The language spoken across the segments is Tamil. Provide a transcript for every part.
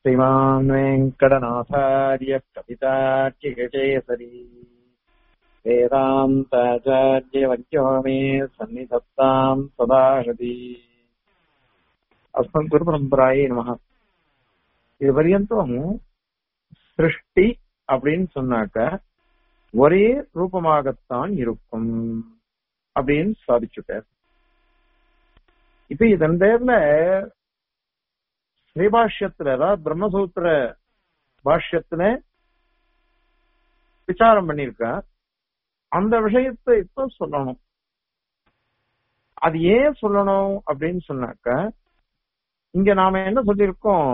श्रीमान् वेङ्कटनाथार्य कवितार्किकेसरी वेदान्ताचार्यवर्यो मे सन्निधत्ताम् सदा हृदि अस्मत् குருபரம்பராயே நமக இது பரியந்தம் சிருஷ்டி அப்படின்னு சொன்னாக்க ஒரே ரூபமாகத்தான் இருக்கும் அப்படின்னு சாதிச்சுட்டார் இப்ப இதன் பேர்ல ஸ்ரீபாஷ்யத்துல அதாவது பிரம்மசூத்திர பாஷ்யத்துல விசாரம் பண்ணிருக்க அந்த விஷயத்தை இப்ப சொல்லணும் அது ஏன் சொல்லணும் அப்படின்னு சொன்னாக்க இங்க நாம என்ன சொல்லியிருக்கோம்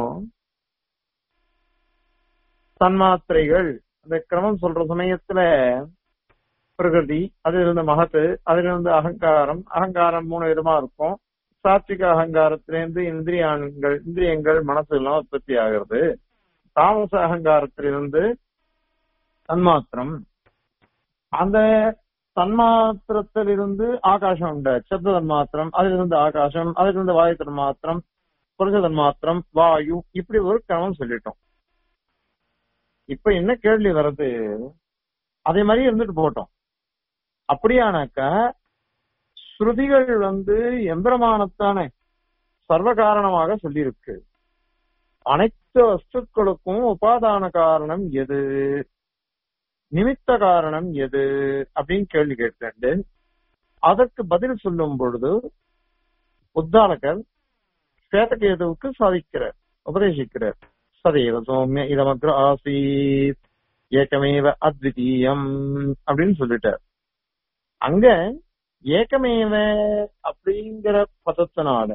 தன்மாத்திரைகள் அந்த கிரமம் சொல்ற சமயத்துல பிரகிருதி அதுல இருந்து மகத்து அதுல இருந்து அகங்காரம் அகங்காரம் மூணு விதமா இருக்கும் சாத்விக அகங்காரத்திலிருந்து இந்திரியான்கள் இந்திரியங்கள் மனசு எல்லாம் உற்பத்தி ஆகிறது தாமச அகங்காரத்திலிருந்து தன்மாத்திரம் அந்த தன்மாத்திரத்திலிருந்து ஆகாசம் உண்டு சப்த தன்மாத்திரம் அதிலிருந்து ஆகாசம் அதிலிருந்து வாயு தன்மாத்திரம் புருஷ தன்மாத்திரம் வாயு இப்படி ஒரு கிரமம் சொல்லிட்டோம் இப்ப என்ன கேள்வி வருது அதே மாதிரி இருந்துட்டு போட்டோம் அப்படியானாக்கா ஸ்ருதிகள் வந்து எந்திரமானத்தானே சர்வ காரணமாக சொல்லியிருக்கு அனைத்து வஸ்துக்களுக்கும் உபாதான காரணம் எது நிமித்த காரணம் எது அப்படின்னு கேள்வி கேட்டேன் அதற்கு பதில் சொல்லும் பொழுது உத்தாலகர் சேதகேதுவுக்கு சாதிக்கிறார் உபதேசிக்கிறார் சதேவ சௌமிய இதமக்ர ஆசீத் ஏகமேவ அத்விதீயம் அப்படின்னு சொல்லிட்டார் அங்க ஏகமேவ அப்படிங்கிற பதத்தினால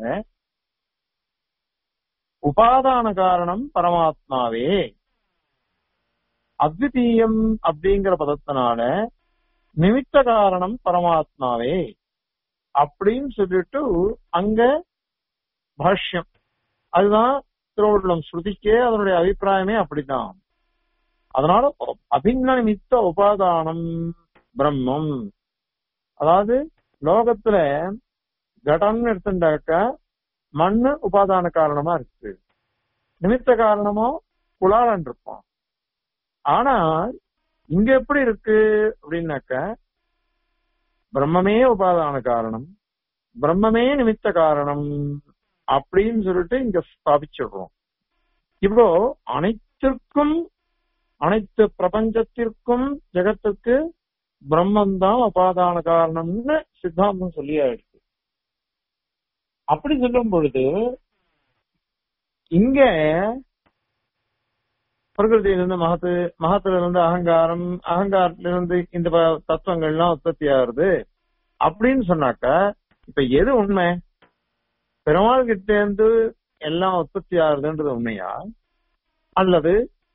உபாதான காரணம் பரமாத்மாவே அத்விதீயம் அப்படிங்கிற பதத்தினால நிமித்த காரணம் பரமாத்மாவே அப்படின்னு சொல்லிட்டு அங்க பாஷ்யம் அதுதான் திருவள்ளுவம் ஸ்ருதிக்கே அதனுடைய அபிப்பிராயமே அப்படிதான் அதனால அபின்ன நிமித்த உபாதானம் பிரம்மம் அதாவது லோகத்துல கடம்னு எடுத்துட்டாக்க மண்ணு உபாதான காரணமா இருக்கு நிமித்த காரணமோ குளாலன் இருப்பான் ஆனா இங்க எப்படி இருக்கு அப்படின்னாக்க பிரம்மமே உபாதான காரணம் பிரம்மமே நிமித்த காரணம் அப்படின்னு சொல்லிட்டு இங்க ஸ்தாபிச்சிடுறோம் இப்போ அனைத்திற்கும் அனைத்து பிரபஞ்சத்திற்கும் ஜெகத்துக்கு பிரம்மன் தான் உபாதான காரணம்னு சித்தாந்தம் சொல்லியாயிடுச்சு அப்படி சொல்லும் பொழுது இங்க பிரகிருதியிலிருந்து மகத்து மகத்துல இருந்து அகங்காரம் அகங்காரத்திலிருந்து இந்த தத்துவங்கள்லாம் உற்பத்தி ஆகுது அப்படின்னு சொன்னாக்க இப்ப எது உண்மை பெருமாள் கிட்ட இருந்து எல்லாம் உற்பத்தி ஆகுதுன்றது உண்மையா அல்லது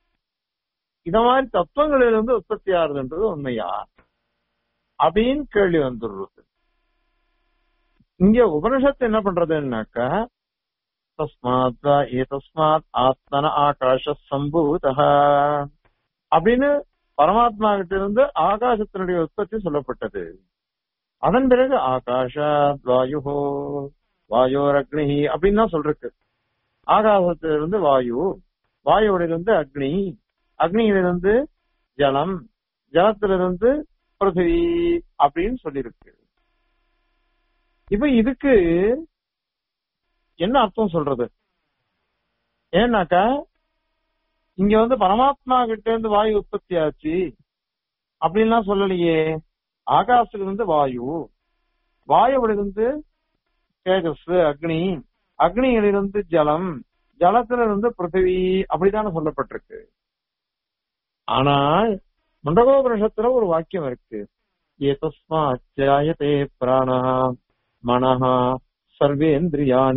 இத மாதிரி தத்துவங்களிலிருந்து உற்பத்தி ஆகுதுன்றது உண்மையா அப்படின்னு கேள்வி வந்துடுறது இங்க உபனிஷத்து என்ன பண்றதுன்னாக்க தஸ்மாத் ஏ தஸ்மாத் ஆத்மன ஆகாஷ சம்பூத அப்படின்னு பரமாத்மா கிட்ட இருந்து ஆகாசத்தினுடைய உற்பத்தி சொல்லப்பட்டது அதன் பிறகு ஆகாஷாத் வாயு வாயோர் அக்னி அப்படின்னு தான் சொல்றக்கு ஆகாசத்திலிருந்து வாயு வாயுவிலிருந்து அக்னி அக்னியிலிருந்து ஜலம் ஜலத்திலிருந்து பிருத்திவி அப்படின்னு சொல்லியிருக்கு இப்ப இதுக்கு என்ன அர்த்தம் சொல்றது ஏன்னாக்கா இங்க வந்து பரமாத்மா கிட்ட இருந்து வாயு உற்பத்தி ஆச்சு அப்படின்லாம் சொல்லலையே ஆகாசத்திலிருந்து வாயு வாயுவிலிருந்து தேஜஸ் அக்னி அக்னியிலிருந்து ஜலம் ஜலத்திலிருந்து பிருத்திவி அப்படித்தானே சொல்லப்பட்டிருக்கு ஆனால் முண்டகோபனிஷத்துல ஒரு வாக்கியம் இருக்கு ஏதஸ்மாச்சாயதே பிராணா மனஹா சர்வேந்திரியாணி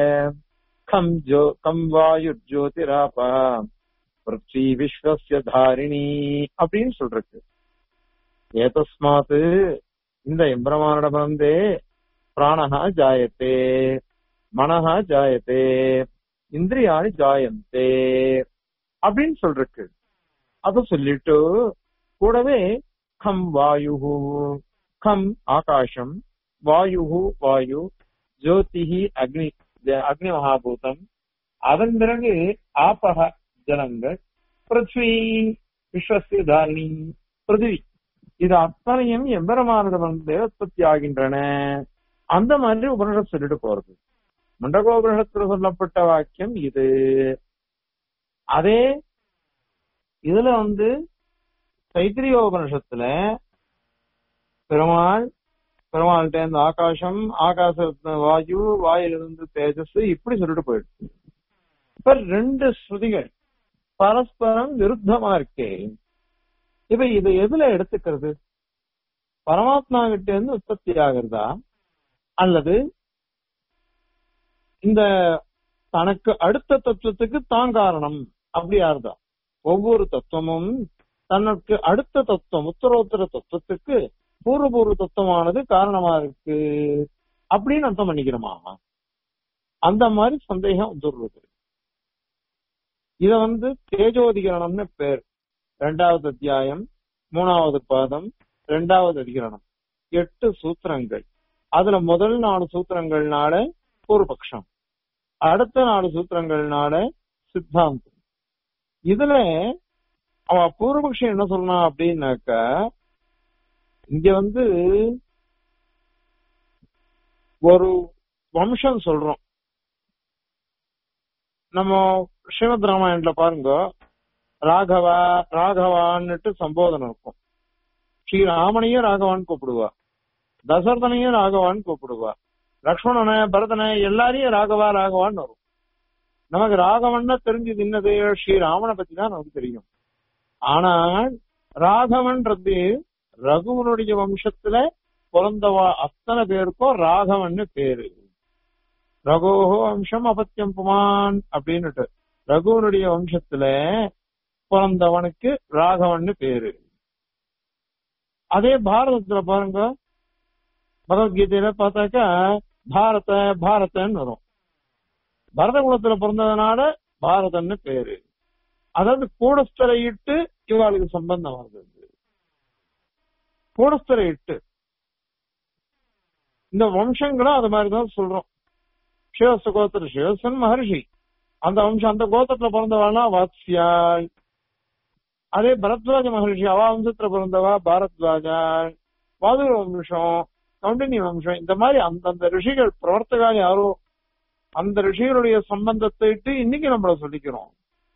கம் ஜோ கம் வாயு ஜோதிராபா பிருத்வி விஸ்வசிய தாரிணி அப்படின்னு சொல்றது ஏதஸ்மாத்து இந்த எம்பிரமானிடமிருந்தே பிராணஹா ஜாயத்தே மனஹா ஜாயத்தே இந்திரியாணி ஜாயந்தே அப்படின்னு சொல்றக்கு அத சொல்லிட்டு கூடவே கம் வாயு கம் ஆகாசம் வாயு வாயு ஜோதிஹி அக்னி அக்னி மகாபூதம் அதன் பிறகு ஆபக ஜலங்கள் பிருத்வி விஸ்வசிய தாரிணி பிருத்திவி இது அத்தனையும் எம்பெருமானிடமிருந்து உற்பத்தி ஆகின்றன அந்த மாதிரி உபனிஷத் சொல்லிட்டு போறது முண்டகோபனிஷத்துல சொல்லப்பட்ட வாக்கியம் இது அதே இதுல வந்து தைத்திரிய உபனிஷத்துல பெருமாள் பெருமாள்கிட்ட இருந்து ஆகாசம் ஆகாச வாயு வாயிலிருந்து தேஜஸ் இப்படி சொல்லிட்டு போயிடுச்சு இப்ப ரெண்டு ஸ்ருதிகள் பரஸ்பரம் விருத்தமா இருக்கே இப்ப இதை எதுல எடுத்துக்கிறது பரமாத்மா கிட்ட இருந்து உற்பத்தி ஆகிறதா அல்லது இந்த தனக்கு அடுத்த தத்துவத்துக்கு தான் காரணம் அப்படி யாருதா ஒவ்வொரு தத்துவமும் தனக்கு அடுத்த தத்துவம் உத்தரோத்தர தத்துவத்துக்கு பூர்வபூர்வ தத்துவமானது காரணமா இருக்கு அப்படின்னு அர்த்தம் பண்ணிக்கிறோமா அந்த மாதிரி சந்தேகம் வந்துடுறது இத வந்து தேஜோதிகரணம்னு பேர் ரெண்டாவது அத்தியாயம் மூணாவது பாதம் ரெண்டாவது அதிகரணம் எட்டு சூத்திரங்கள் அதுல முதல் நாலு சூத்திரங்கள்னால பூர்வபக்ஷம் அடுத்த நாலு சூத்திரங்கள்னால சித்தாந்தம் இதுல அவன் பூர்வபக்ஷம் என்ன சொன்னான் அப்படின்னாக்க இங்க வந்து ஒரு வம்சம் சொல்றோம் நம்ம ஸ்ரீமத் ராமாயணத்துல பாருங்க ராகவா ராகவான்னுட்டு சம்போதனம் இருக்கும் ஸ்ரீராமனையும் ராகவான்னு கூப்பிடுவா தசரதனையும் ராகவான்னு கூப்பிடுவா லக்ஷ்மணனை பரதனை எல்லாரையும் ராகவா ராகவான்னு வரும் நமக்கு ராகவன்னா தெரிஞ்சது என்னது ஸ்ரீராமனை பத்தி தான் நமக்கு தெரியும் ஆனால் ராகவன்றது ரகுவனுடைய வம்சத்துல பிறந்தவா அத்தனை பேருக்கும் ராகவன்னு பேரு ரகோஹோ வம்சம் அபத்தியம் புமான் அப்படின்னுட்டு ரகுவனுடைய வம்சத்துல பிறந்தவனுக்கு ராகவன்னு பேரு அதே பாரதத்துல பாருங்க பகவத்கீதையில பார்த்தாக்கா பாரத பாரதன்னு வரும் பரத குலத்துல பிறந்ததுனால பாரதன்னு பேரு அதாவது கூடஸ்தரை இட்டு இவாளுக்கு சம்பந்தம் வருது கூடஸ்தரை இட்டு இந்த வம்சங்களும் அது மாதிரிதான் சொல்றோம் சிவச கோத்திர சிவசன் மகர்ஷி அந்த வம்சம் அந்த கோத்திரத்துல பிறந்தவாள்னா வாத்ஸ்யாள் அதே பரத்வாஜ மகர்ஷி அவா வம்சத்துல பிறந்தவா பாரத்வாஜாள் வாதுர வம்சம் கௌண்டினி வம்சம் இந்த மாதிரி அந்தந்த ரிஷிகள் பிரவர்த்தகால் யாரோ அந்த ரிஷிகளுடைய சம்பந்தத்தை இட்டு இன்னைக்கு நம்மள சொல்லிக்கிறோம்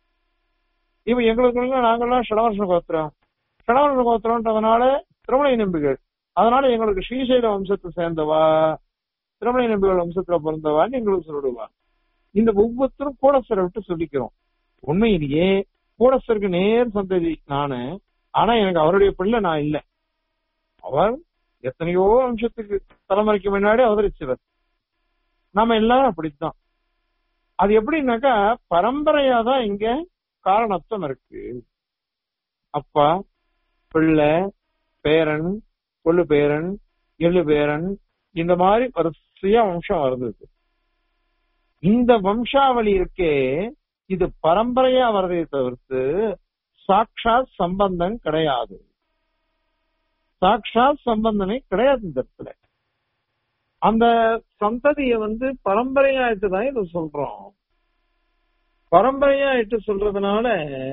இப்ப எங்களுக்கு நாங்கெல்லாம் ஷடவர்ஷ கோத்திரம் ஷடவர்ஷ கோத்திரம்ன்றதுனால திருமலை நம்பிகள் அதனால எங்களுக்கு ஸ்ரீசைல வம்சத்தை சேர்ந்தவா திருமலை நம்பிகள் வம்சத்துல பிறந்தவான்னு எங்களுக்கு சொல்லிடுவா இந்த ஒவ்வொருத்தரும் கூடஸ்தரை விட்டு சொல்லிக்கிறோம் உண்மையிலேயே கூடஸ்தருக்கு நேர் சந்ததி நானு ஆனா எனக்கு அவருடைய பிள்ளை நான் இல்ல அவர் எத்தனையோ வம்சத்துக்கு தலைமுறைக்கு முன்னாடி அவதரிச்சவர் நாம எல்லாரும் அப்படித்தான் அது எப்படின்னாக்கா பரம்பரையா தான் இங்க காரணத்துவம் இருக்கு அப்பா பிள்ளை பேரன் கொள்ளு பேரன் எள்ளு பேரன் இந்த மாதிரி வரிசையா வம்சம் வருது இந்த வம்சாவளி இருக்கே இது பரம்பரையா வர்றதை தவிர்த்து சாட்சாத் சம்பந்தம் கிடையாது சாட்சாத் சம்பந்தமே கிடையாது இந்த இடத்துல அந்த சந்ததிய வந்து பரம்பரையா தான் இதை சொல்றோம் பரம்பரையா இட்டு சொல்றதுனால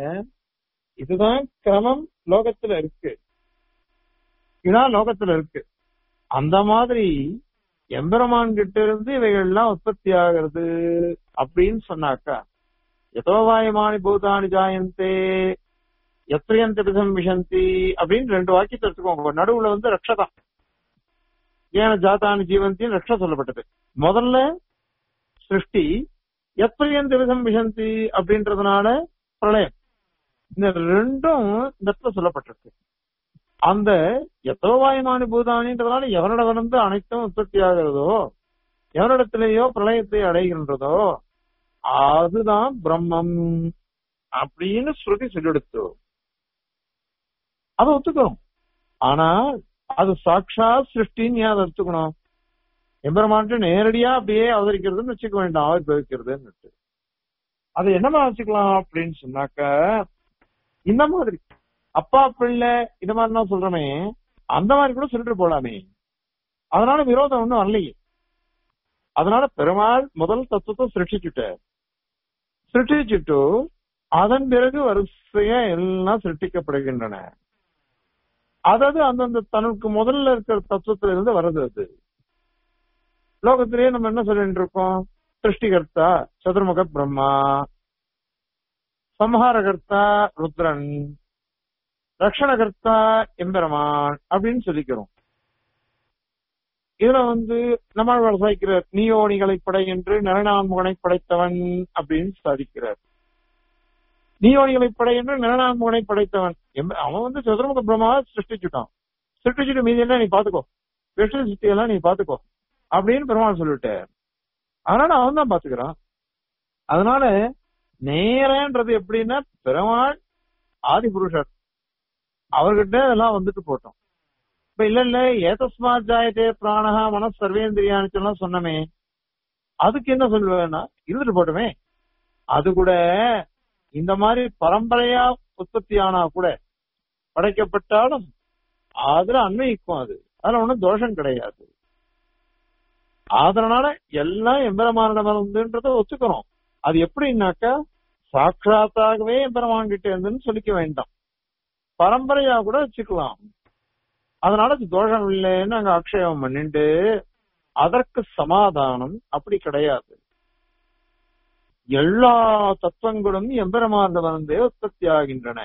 இதுதான் கிரமம் லோகத்துல இருக்கு இதான் லோகத்துல இருக்கு அந்த மாதிரி எம்பெருமான் கிட்ட இருந்து இவைகள்லாம் உற்பத்தி ஆகிறது அப்படின்னு சொன்னாக்கா எதோவாயமானி பூதானி ஜாயந்தே எத்திரியந்த பிதம் விஷந்தி அப்படின்னு ரெண்டு வாக்கியத்தை எடுத்துக்கோங்க நடுவுல வந்து ரக்ஷதான் ஏன ஜாத்தானி ஜீவந்தின்னு ரக்ஷ சொல்லப்பட்டது முதல்ல சிருஷ்டி எத்திரியந்த விதம் விஷந்தி அப்படின்றதுனால பிரளயம் இந்த ரெண்டும் இந்த இடத்துல சொல்லப்பட்டிருக்கு அந்த எத்தோவாயமானி பூதானின்றதுனால எவனிடமிருந்து அனைத்தும் உற்பத்தி ஆகிறதோ எவனிடத்திலேயோ பிரளயத்தை அடைகின்றதோ அதுதான் பிரம்மம் அப்படின்னு ஸ்ருதி சொல்லிடுத்து அதை ஒத்துக்கிறோம் ஆனா அது சாட்சா சிருஷ்டின்னு ஏன் அதை எடுத்துக்கணும் எம்பெருமான்ட்டு நேரடியா அப்படியே அவதரிக்கிறதுன்னு வச்சுக்க வேண்டாம் ஆவிர்வவிக்கிறதுன்னு அதை என்னமா வச்சுக்கலாம் அப்படின்னு சொன்னாக்க இந்த மாதிரி அப்பா பிள்ளை இந்த மாதிரிலாம் சொல்றமே அந்த மாதிரி கூட சொல்லிட்டு போலாமே அதனால விரோதம் ஒண்ணும் வரலையே அதனால பெருமாள் முதல் தத்துவத்தை சிருஷ்டிச்சுட்டார் சிருஷ்டிச்சுட்டு அதன் பிறகு வரிசையா எல்லாம் சிருஷ்டிக்கப்படுகின்றன அதாவது அந்தந்த தனக்கு முதல்ல இருக்கிற தத்துவத்துல இருந்து வருது அது லோகத்திலேயே நம்ம என்ன சொல்லிட்டு இருக்கோம் சிருஷ்டிகர்த்தா சதுர்முக பிரம்மா சம்ஹாரகர்த்தா ருத்ரன் ரக்ஷணகர்த்தா எம்பெருமான் அப்படின்னு சொல்லிக்கிறோம் இதுல வந்து நம்மாழ்வார் சாய்க்கிறார் நீயோணிகளை படை என்று நரநான்முகனை படைத்தவன் அப்படின்னு சாதிக்கிறார் நீயோணிகளை படை என்று நரநான்முகனை படைத்தவன் எம்ப- அவன் வந்து சதுர்முக பிரம்மாவை சிருஷ்டிச்சுட்டான் சிருஷ்டிச்சுட்டு மீதி என்ன நீ பாத்துக்கோ விஷ்ணு சிருஷ்டி எல்லாம் நீ பாத்துக்கோ அப்படின்னு பெருமாள் சொல்லிட்டார் அதனால அவன் தான் பாத்துக்கிறான் அதனால நேரன்றது எப்படின்னா பெருமாள் ஆதி புருஷர் அவர்கிட்ட எல்லாம் வந்துட்டு போட்டோம் இப்ப இல்ல இல்ல ஏதஸ்மாத் ஜாயத்தே பிராணஹா மன சர்வேந்திரியான்னு எல்லாம் சொன்னமே அதுக்கு என்ன சொல்லுவேன்னா இருந்துட்டு போட்டுமே அது கூட இந்த மாதிரி பரம்பரையா உற்பத்தி ஆனா கூட படைக்கப்பட்டாலும் அதுல அன்வயிக்கும் அது அதுல ஒண்ணும் தோஷம் கிடையாது அதனால எல்லாம் எம்பெருமானிடம் இருந்துன்றத ஒத்துக்கிறோம் அது எப்படின்னாக்கா சாட்சாத்தாகவே எம்பெருமான் கிட்ட இருந்துன்னு சொல்லிக்க வேண்டாம் பரம்பரையா கூட வச்சுக்கலாம் அதனால அது தோஷம் இல்லைன்னு அங்க ஆக்ஷேபம் பண்ணிட்டு அதற்கு சமாதானம் அப்படி கிடையாது எல்லா தத்துவங்களும் எம்பெருமானிடம் இருந்தே உற்பத்தி ஆகின்றன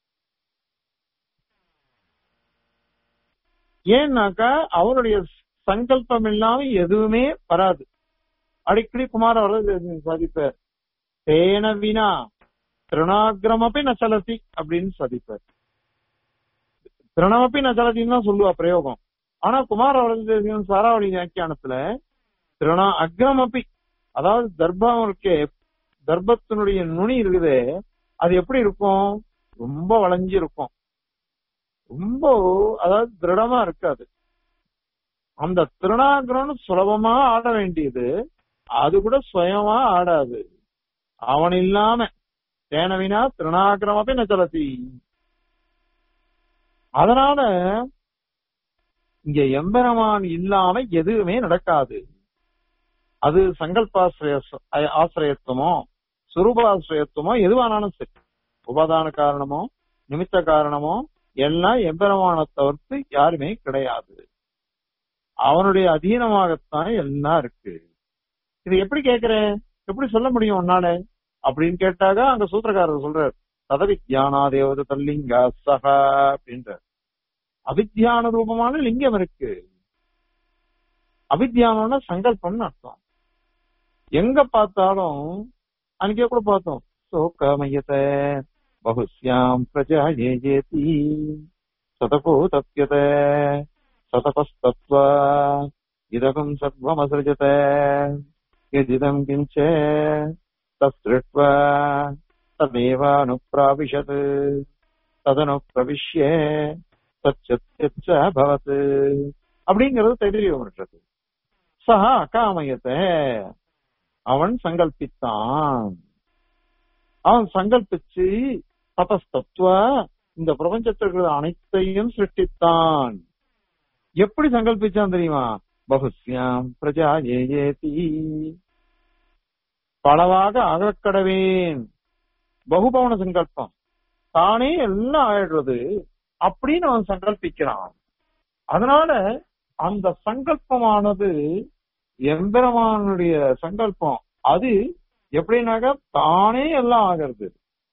ஏன்னாக்கா அவருடைய சங்கல்பம் இல்லாம எதுவுமே வராது அடிக்கடி குமார வரது சாதிப்பார் தேன வினா திருணாகிரமப்பி நச்சலத்தி அப்படின்னு சாதிப்பார் திருணமப்பி நச்சலத்தின்னு தான் சொல்லுவா பிரயோகம் ஆனா குமார வரது சாராவளி வியாக்கியானத்துல திருணா அக்ரமப்பி அதாவது தர்பம் இருக்கே தர்பத்தினுடைய நுனி இருக்குது அது எப்படி இருக்கும் ரொம்ப வளைஞ்சு இருக்கும் ரொம்ப அதாவது திருடமா இருக்காது அந்த திருணாகிரம்னு சுலபமா ஆட வேண்டியது அது கூட சுயமா ஆடாது அவன் இல்லாம தேனவினா திருணாகிரமப்பி நச்சலத்தி அதனால இங்க எம்பெருமான் இல்லாம எதுவுமே நடக்காது அது சங்கல்பாசிரிய ஆசிரியத்துவமோ சுரூபாசிரியத்துவமோ எதுவானாலும் சரி உபாதான காரணமோ நிமித்த காரணமோ எல்லாம் எம்பெருமான தவிர்த்து யாருமே கிடையாது அவனுடைய அதீனமாகத்தான் எல்லாம் இருக்கு இது எப்படி கேக்குறேன் எப்படி சொல்ல முடியும் உன்னால அப்படின்னு கேட்டாக அங்க சூத்திரக்காரர் சொல்றார் ததவித்யானா தேவத தல்லிங்கா சக அப்படின்ற அவித்யான ரூபமான லிங்கம் இருக்கு அவித்யானம்னா சங்கல்பம்னு அர்த்தம் எங்க பார்த்தாலும் அன்னைக்கே கூட பார்த்தோம் சோகமயத்தை பகுஸ்யாம் பிரஜா ஏஜேதி சதகோ தப்யத சதபஸ்தத்வா இதகம் சர்வமசृजत यदिदं किञ्च तत्सृष्ट्वा तदेवानुप्राविशत् तदनुप्रविश्य தச்சத்யச்ச பவத் அப்படிங்கிறது தைரிய உணர்றது சஹா அகாமயத்தை அவன் சங்கல்பித்தான் அவன் சங்கல்பிச்சு தபஸ்தத்துவ இந்த பிரபஞ்சத்திற்கு அனைத்தையும் சிருஷ்டித்தான் எப்படி சங்கல்பிச்சான் தெரியுமா பகுஸ்யாம் பிரஜா ஏஏதி பலவாக அகக்கடவேன் பகுபவன சங்கல்பம் தானே எல்லாம் ஆயிடுறது அப்படின்னு அவன் சங்கல்பிக்கிறான் அதனால அந்த சங்கல்பமானது எம்பெருமானுடைய சங்கல்பம் அது எப்படின்னாக்க தானே எல்லாம் ஆகிறது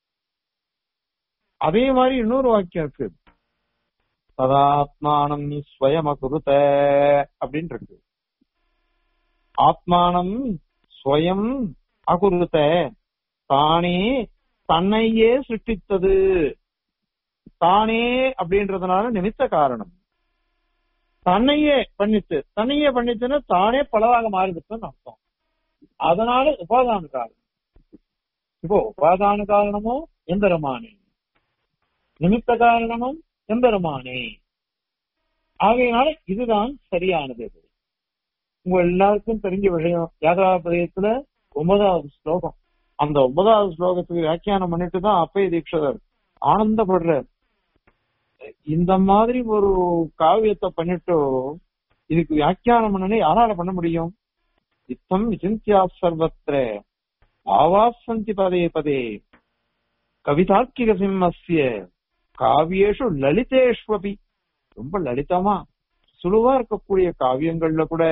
அதே மாதிரி இன்னொரு வாக்கியம் இருக்கு ததாத்மானம் ஸ்வயமகுருத அப்படின்னு இருக்கு ஆத்மானம் ஸ்வயம் அகுருத தானே தன்னையே சிருஷ்டித்தது தானே அப்படின்றதுனால நிமித்த காரணம் தன்னையே பண்ணிச்சு தன்னையே பண்ணிச்சுன்னா தானே பலவாக மாறிடுச்சுன்னு அர்த்தம் அதனால உபாதான காரணம் இப்போ உபாதான காரணமோ எம்பெருமானே நிமித்த காரணமும் எம்பெருமானே ஆகையினால இதுதான் சரியானது உங்க எல்லாருக்கும் தெரிஞ்ச விஷயம் யாதவாபதயத்துல ஒன்பதாவது ஸ்லோகம் அந்த ஒன்பதாவது ஸ்லோகத்துக்கு வியாக்கியானம் பண்ணிட்டு தான் அப்பய தீட்சதர் ஆனந்தப்படுறார் இந்த மாதிரி ஒரு காவியத்தை பண்ணிட்டு இதுக்கு வியாக்கியானம் பண்ணனே யாரால பண்ண முடியும் இத்தம் விசிந்தியா சர்வத்திர ஆவாசந்தி பதே பதே கவிதார்க்கிக சிம்மஸ்ய காவியேஷு லலிதேஷ்வபி ரொம்ப லலிதமா சுழுவா இருக்கக்கூடிய காவியங்கள்ல கூட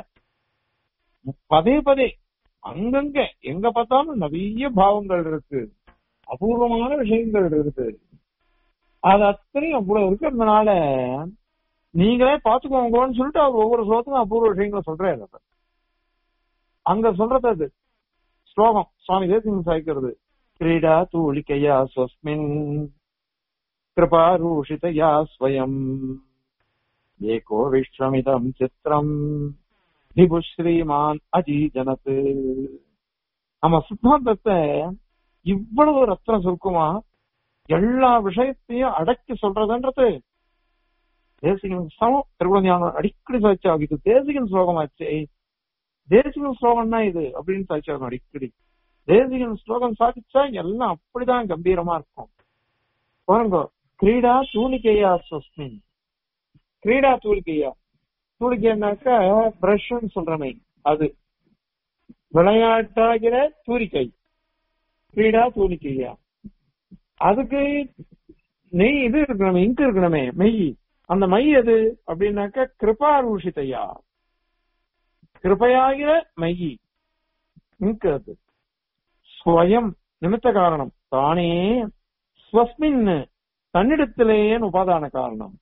பதே பதே அங்கங்க எங்க பார்த்தாலும் நிறைய பாவங்கள் இருக்கு அபூர்வமான விஷயங்கள் இருக்கு அது அத்தனையும் அவ்வளவு இருக்கிறதுனால நீங்களே பாத்துக்கோங்கன்னு சொல்லிட்டு அவர் ஒவ்வொரு ஸ்லோகத்துக்கும் அபூர்வ விஷயங்களை சொல்றாரு அவர். அங்க சொல்றது அது ஸ்லோகம் சுவாமி தேசிங்க சாய்க்கிறது கிரீடா தூளிக்கையா ஸ்வஸ்மின் கிருபாரூஷிதயா ஸ்வயம் ஏகோ விஸ்வமிதம் சித்திரம் விபு ஸ்ரீமான் அஜீஜனத்து நம்ம சித்தாந்தத்தை இவ்வளவு ரத்ன சுருக்குமா எல்லா விஷயத்தையும் அடக்கி சொல்றதுன்றது தேசிகன் சமம் திருக்குழந்தையான அடிக்கடி சாட்சியாகும் இது தேசிகன் ஸ்லோகமாச்சே தேசிகன் ஸ்லோகம்னா இது அப்படின்னு சாட்சியாகும் அடிக்கடி தேசிகன் ஸ்லோகம் சாதிச்சா எல்லாம் அப்படிதான் கம்பீரமா இருக்கும் பாருங்க கிரீடா தூணிக்கையா ஸ்வஸ்மின் கிரீடா தூளிக்கையா தூளிக்கைனாக்கா பிரஷ்ன்னு சொல்றமே அது விளையாட்டாகிற தூரிக்கை கிரீடா தூணிக்கையா அதுக்கு நெய் இது இருக்கணுமே இங்கு இருக்கணுமே மெய் அந்த மை எது அப்படின்னாக்கா கிருபாரூஷிதையா கிருபையாகிற மெய் இங்கு அது ஸ்வயம் நிமித்த காரணம் தானே ஸ்வஸ்மின் தன்னிடத்திலேயே உபாதான காரணம்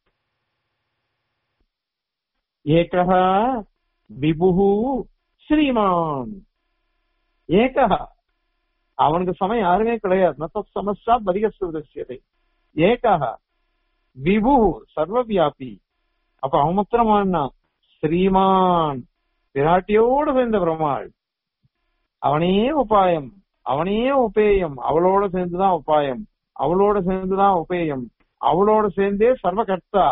ஏகः விபுஹு ஸ்ரீமான் ஏகः அவனுக்கு சமயம் யாருமே கிடையாது நத்த சமஸ்யா பதிகசுதசியதை ஏகः விபு சர்வவியாபி அப்ப அவன் மாத்திரமானா ஸ்ரீமான் விராட்டியோடு சேர்ந்த பெருமாள் அவனே உபாயம் அவனே உபேயம் அவளோட சேர்ந்துதான் உபாயம் அவளோட சேர்ந்துதான் உபேயம் அவளோட சேர்ந்தே சர்வகர்த்தா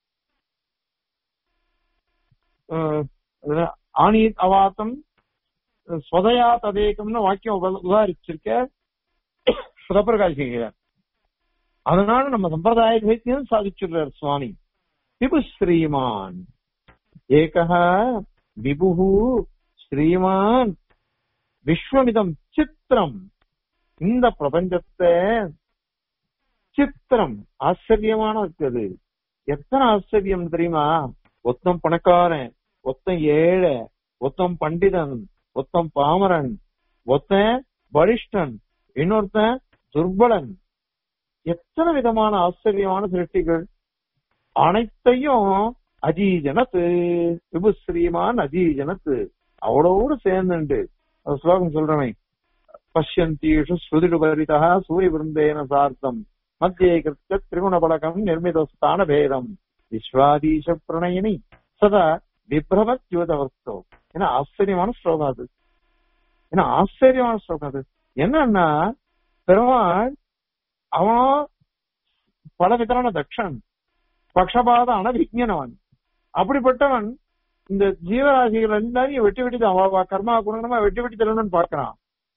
அஹ் ஆணி அவாத்தம் ஸ்வதயா ததேகம்னு வாக்கியம் உப- உதாரிச்சிருக்க சுதப்பிரகாசிக்கிறார் அதனால நம்ம சம்பிரதாய வைத்தியம் சாதிச்சுள்ளார் சுவாமி விபு ஸ்ரீமான் ஏகः விபுஹு ஸ்ரீமான் விஸ்வமிதம் சித்திரம் இந்த பிரபஞ்சத்தை சித்திரம் ஆச்சரியமான இருக்குது எத்தனை ஆச்சரியம் தெரியுமா ஒத்தம் பணக்காரன் ஒத்தன் ஏழை ஒத்தம் பண்டிதன் ஒத்தம் பாமரன் ஒத்தன் பலிஷ்டன் இன்னொருத்தன் துர்பலன் எத்தனை விதமான ஆச்சரியமான சிருஷ்டிகள் அனைத்தையும் அஜீஜனத்து விபுஸ்ரீமான் அஜீஜனத்து அவளோடு சேர்ந்துண்டு அந்த ஸ்லோகம் சொல்றவன் பஷ்யந்தீஷு ஸ்ருதிடுபரிதா சூரிய விருந்தேன சார்த்தம் மத்தியே கிருத்த திரிகுண பலகம் நிர்மிதஸ்தான பேதம் விஸ்வாதீஷ பிரணயினி சதா விப்ரவத் யுவதவஸ்தோ ஏன்னா ஆச்சரியமான ஸ்லோகம் அது ஏன்னா ஆச்சரியமான ஸ்லோகம் அது என்னன்னா பெருமாள் அவன் பல விதமான தக்ஷன் பக்ஷபாத அனவிஜனவன் அப்படிப்பட்டவன் இந்த ஜீவராசிகள் எல்லாரையும் வெட்டி வெட்டி தான் அவ- அவ கர்மா குணமா வெட்டி வெட்டி தரணும்னு பார்க்கறான்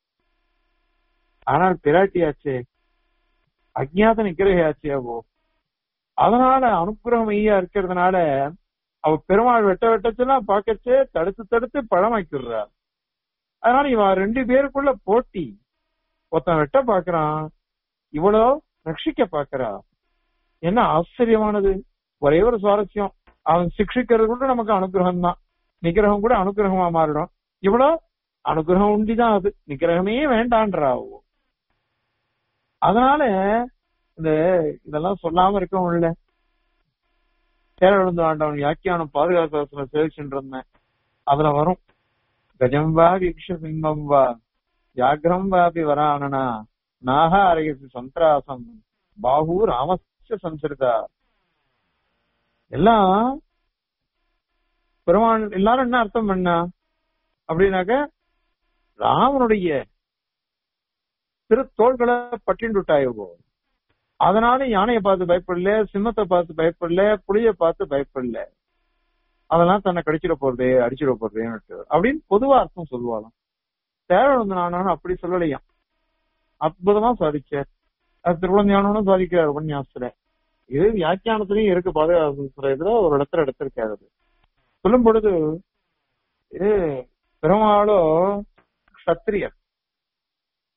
ஆனால் பிராட்டியாச்சே அஜ்ஞாத நிக்கிரகையாச்சே அவோ அதனால அனுக்கிரகம் ஐயா இருக்கிறதுனால அவ பெருமாள் வெட்ட வெட்டச்செல்லாம் பார்க்கச்சே தடுத்து தடுத்து பழமாக்கிடுறார் அதனால இவன் ரெண்டு பேருக்குள்ள போட்டி ஒருத்தன் வெட்ட பாக்குறான் இவ்வளோ ரட்சிக்க பாக்குறா என்ன ஆச்சரியமானது ஒரே ஒரு சுவாரஸ்யம் அவன் சிக்ஷிக்கிறது கூட நமக்கு அனுகிரகம் தான் நிகிரகம் கூட அனுகிரகமா மாறிடும் இவ்வளோ அனுகிரகம் உண்டிதான் அது நிகிரகமே வேண்டான்றா அவ. அதனால இந்த இதெல்லாம் சொல்லாம இருக்கவும் இல்ல கேரளந்து ஆண்டவன் வியாக்கியானம் பாதுகாப்பு சேவிச்சுட்டு இருந்தேன் அதுல வரும் கஜம் வா வீக்ஷ சிம்மம் வா வியாகிரம் வாபி வரானனா நாக அரகசி சந்திராசம் பாஹு ராமஸ்ய சம்சரிதா எல்லாம் பெருமான் எல்லாரும் என்ன அர்த்தம் பண்ணா அப்படின்னாக்க ராமனுடைய திருத்தோள்களை பட்டிண்டு விட்டாயோ அதனால யானையை பார்த்து பயப்படல சிம்மத்தை பார்த்து பயப்படல புளிய பார்த்து பயப்படல அதெல்லாம் தன்னை கடிச்சிட போறதே அடிச்சிட போறதேன்னு அப்படின்னு பொதுவா அர்த்தம் சொல்லுவாளாம் தேவன் நானும் அப்படி சொல்லலையாம் அற்புதமா சாதிச்சார் அது திருவண்ணானும் சாதிக்கிறார் உபன்யாசத்துல இது வியாக்கியானத்திலையும் இருக்கு பாதுகாப்பு இதுல ஒரு இடத்துல எடுத்திருக்காரு அது. சொல்லும் பொழுது இது பெருமாளோ கத்திரியர்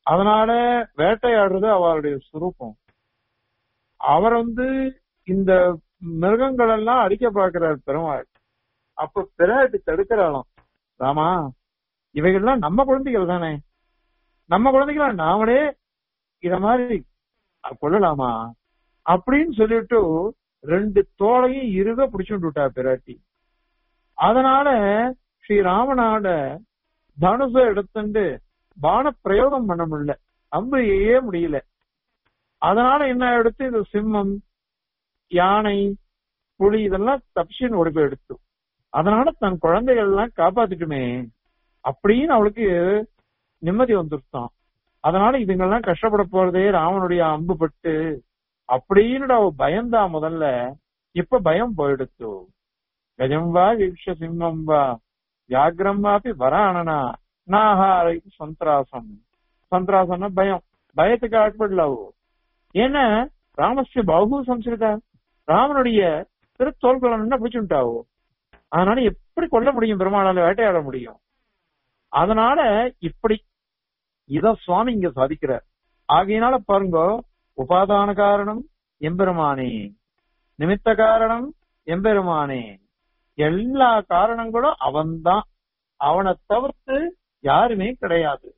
அதனால வேட்டையாடுறது அவருடைய சுரூபம் அவர் வந்து இந்த மிருகங்கள் எல்லாம் அடிக்க பார்க்கிறார் பெருமாள் அப்ப பிராட்டி தடுக்கிறாளாம் ராமா இவைகள்லாம் நம்ம குழந்தைகள் தானே நம்ம குழந்தைகளா நாமளே இத மாதிரி கொள்ளலாமா அப்படின்னு சொல்லிட்டு ரெண்டு தோளையும் இருக பிடிச்சுட்டு விட்டா பிராட்டி அதனால ஸ்ரீராமனால தனுச எடுத்துட்டு பான பிரயோகம் பண்ண முடியல அம்பு ஏ முடியல அதனால என்ன எடுத்து இது சிம்மம் யானை புலி இதெல்லாம் தப்பிச்சுன்னு ஓடி போய் எடுத்து அதனால தன் குழந்தைகள் எல்லாம் காப்பாத்திட்டுமே அப்படின்னு அவளுக்கு நிம்மதி வந்துருத்தான் அதனால இதுங்கெல்லாம் கஷ்டப்பட போறதே ராவனுடைய அம்பு பட்டு அப்படின்னு அவ பயந்தா முதல்ல இப்ப பயம் போயிடுத்து கஜம் வா வீக்ஷ சிம்மம் வா வியாகிரம் வாப்பி வராணனா நாஹாரை சந்திராசம் சந்திராசம்னா பயம் பயத்துக்கு ஆட்படல அவ ஏன்னா ராமஸ்ய பாகு சம்ஸ்கிருதா ராமனுடைய திருத்தோள்களை என்ன பிடிச்சுட்டாவோ அதனால எப்படி கொல்ல முடியும் பெருமாளால வேட்டையாட முடியும் அதனால இப்படி இத சுவாமி இங்க சாதிக்கிறார் ஆகையினால பாருங்க உபாதான காரணம் எம்பெருமானே நிமித்த காரணம் எம்பெருமானே எல்லா காரணங்களும் அவன்தான் அவனை தவிர்த்து யாருமே கிடையாது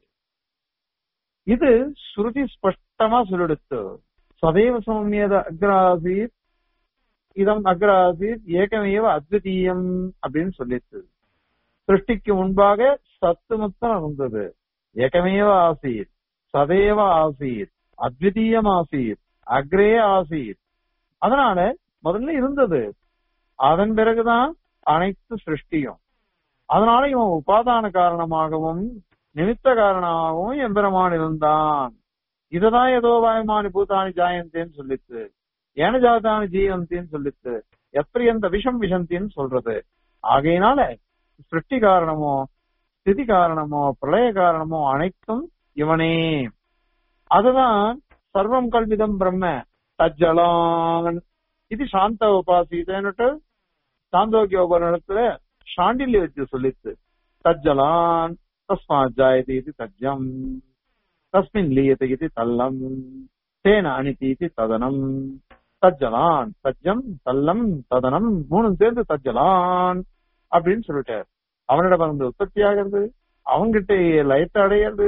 இது ஸ்ருதி ஸ்பஷ்டமா சொல்லிடுத்து சதைவ சௌமியத அக்ராசீத் இதம் அக்ராசீத் ஏகமேவ அத்விதீயம் அப்படின்னு சொல்லிட்டு சிருஷ்டிக்கு முன்பாக சத்து மொத்தம் இருந்தது ஏகமேவ ஆசீத் சதேவ ஆசீத் அத்விதீயம் ஆசீத் அக்ரே ஆசீத் அதனால முதல்ல இருந்தது அதன் பிறகுதான் அனைத்து சிருஷ்டியும் அதனால இவன் உபாதான காரணமாகவும் நிமித்த காரணமாகவும் எம்பெருமான் இருந்தான் இதுதான் ஏதோ வாயமானி பூதானி ஜாயந்தேன்னு சொல்லித்து ஏன ஜாதானி ஜீவந்தின்னு சொல்லித்து எப்படி எந்த விஷம் விஷந்தின்னு சொல்றது ஆகையினால சிருஷ்டி காரணமோ ஸ்திதி காரணமோ பிரளய காரணமோ அனைத்தும் இவனே அதுதான் சர்வம் கல்விதம் பிரம்ம தஜ்ஜலான் இது சாந்த உபாசிதன்னுட்டு சாந்தோக்கிய உபகரணத்துல சாண்டில்ய வச்சு சொல்லித்து தஜ்ஜலான் தஸ்மாத் ஜாயதி இது தஜ்ஜம் தஸ்மின் லீயத்தை இது தல்லம் தேன அனிதி இது ததனம் தஜ்ஜலான் தஜ்ஜம் தல்லம் ததனம் மூணும் சேர்ந்து தஜ்ஜலான் அப்படின்னு சொல்லிட்டார் அவனிடம் வந்து உற்பத்தி ஆகிறது அவங்கிட்ட லயத்தை அடையிறது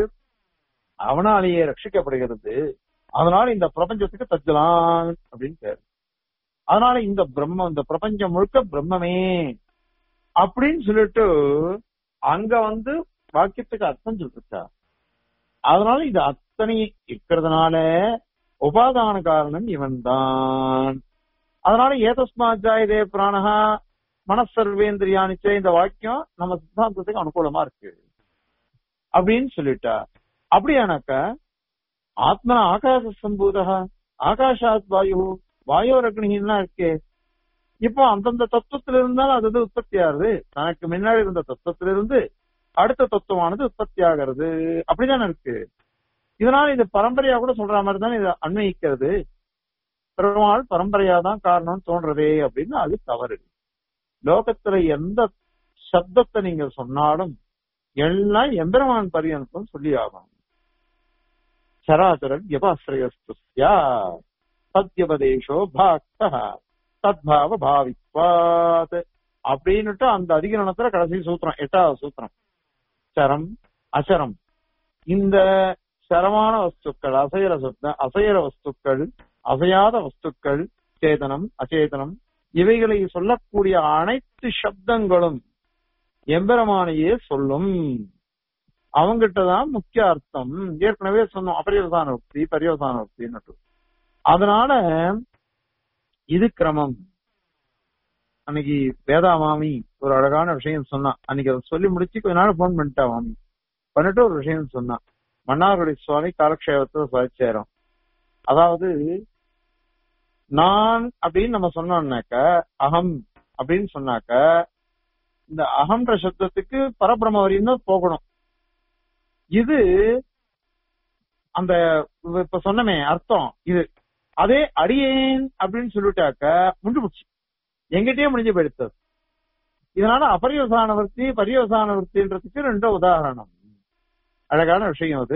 அவனாலேயே ரட்சிக்கப்படுகிறது அதனால இந்த பிரபஞ்சத்துக்கு தஜ்ஜலான் அப்படின்னு பேர் அதனால இந்த பிரம்மம் இந்த பிரபஞ்சம் முழுக்க பிரம்மமே அப்படின்னு சொல்லிட்டு அங்க வந்து வாக்கியத்துக்கு அர்த்தம் சொல்லிருக்கா அதனால இது அத்தனை இருக்கிறதுனால உபாதான காரணம் இவன் தான் அதனால ஏதஸ்மாஜாயதே பிராணஹா மனசர்வேந்திரியானிச்சே இந்த வாக்கியம் நம்ம சித்தாந்தத்துக்கு அனுகூலமா இருக்கு அப்படின்னு சொல்லிட்டா அப்படியானாக்க ஆத்மன ஆகாச சம்பூதா ஆகாஷாத் வாயு வாயு அக்னின்னா இருக்கே இப்போ அந்தந்த தத்துவத்துல இருந்தாலும் அது அது உற்பத்தி ஆகுது தனக்கு முன்னாடி இருந்த தத்துவத்திலிருந்து அடுத்த தத்துவமானது உற்பத்தி ஆகிறது அப்படிதானே இருக்கு இதனால இது பரம்பரையா கூட சொல்ற மாதிரி தான் இது அன்வயிக்கிறது பெருமாள் பரம்பரையா தான் காரணம் தோன்றதே அப்படின்னு அது தவறு லோகத்துல எந்த சப்தத்தை நீங்க சொன்னாலும் எல்லாம் எம்பெருமான் பரியந்தம் சொல்லி ஆகணும் சராசரன் எபாசிரயஸ்துயா சத்யபதேஷோ பாக்த தத்பாவ பாவித்வாத் அப்படின்னுட்டு அந்த அதிகரணத்துல கடைசி சூத்திரம் எட்டாவது சூத்திரம் சரம் அசரம் இந்த சரமான வஸ்துக்கள் அசையற சொத்த அசையற வஸ்துக்கள் அசையாத வஸ்துக்கள் சேதனம் அச்சேதனம் இவைகளை சொல்லக்கூடிய அனைத்து சப்தங்களும் எம்பெருமானையே சொல்லும் அவங்கிட்டதான் முக்கிய அர்த்தம் ஏற்கனவே சொன்னோம் அபரியோசான உக்தி பரியோசான உக்தின்னு அதனால இது கிரமம் அன்னைக்கு வேதா மாமி ஒரு அழகான விஷயம் சொன்னா அன்னைக்கு அதை சொல்லி முடிச்சு கொஞ்ச நாள் போன் பண்ணிட்டா மாமி பண்ணிட்டு ஒரு விஷயம் சொன்னா மன்னார்குடி சுவாமி காலக்ஷேபத்தை சாதிச்சேரும் அதாவது நான் அப்படின்னு நம்ம சொன்னோம்னாக்க அகம் அப்படின்னு சொன்னாக்க இந்த அகன்ற சப்தத்துக்கு பரபிரம வரையும் தான் போகணும் இது அந்த இப்ப சொன்னமே அர்த்தம் இது அதே அடியேன் அப்படின்னு சொல்லிட்டாக்க முடிஞ்சு போச்சு எங்கிட்டயே முடிஞ்சு போயிடுத்து இதனால அபரியோசான விற்பி பரியோசான விற்பின்றதுக்கு ரெண்டு உதாரணம் அழகான விஷயம் அது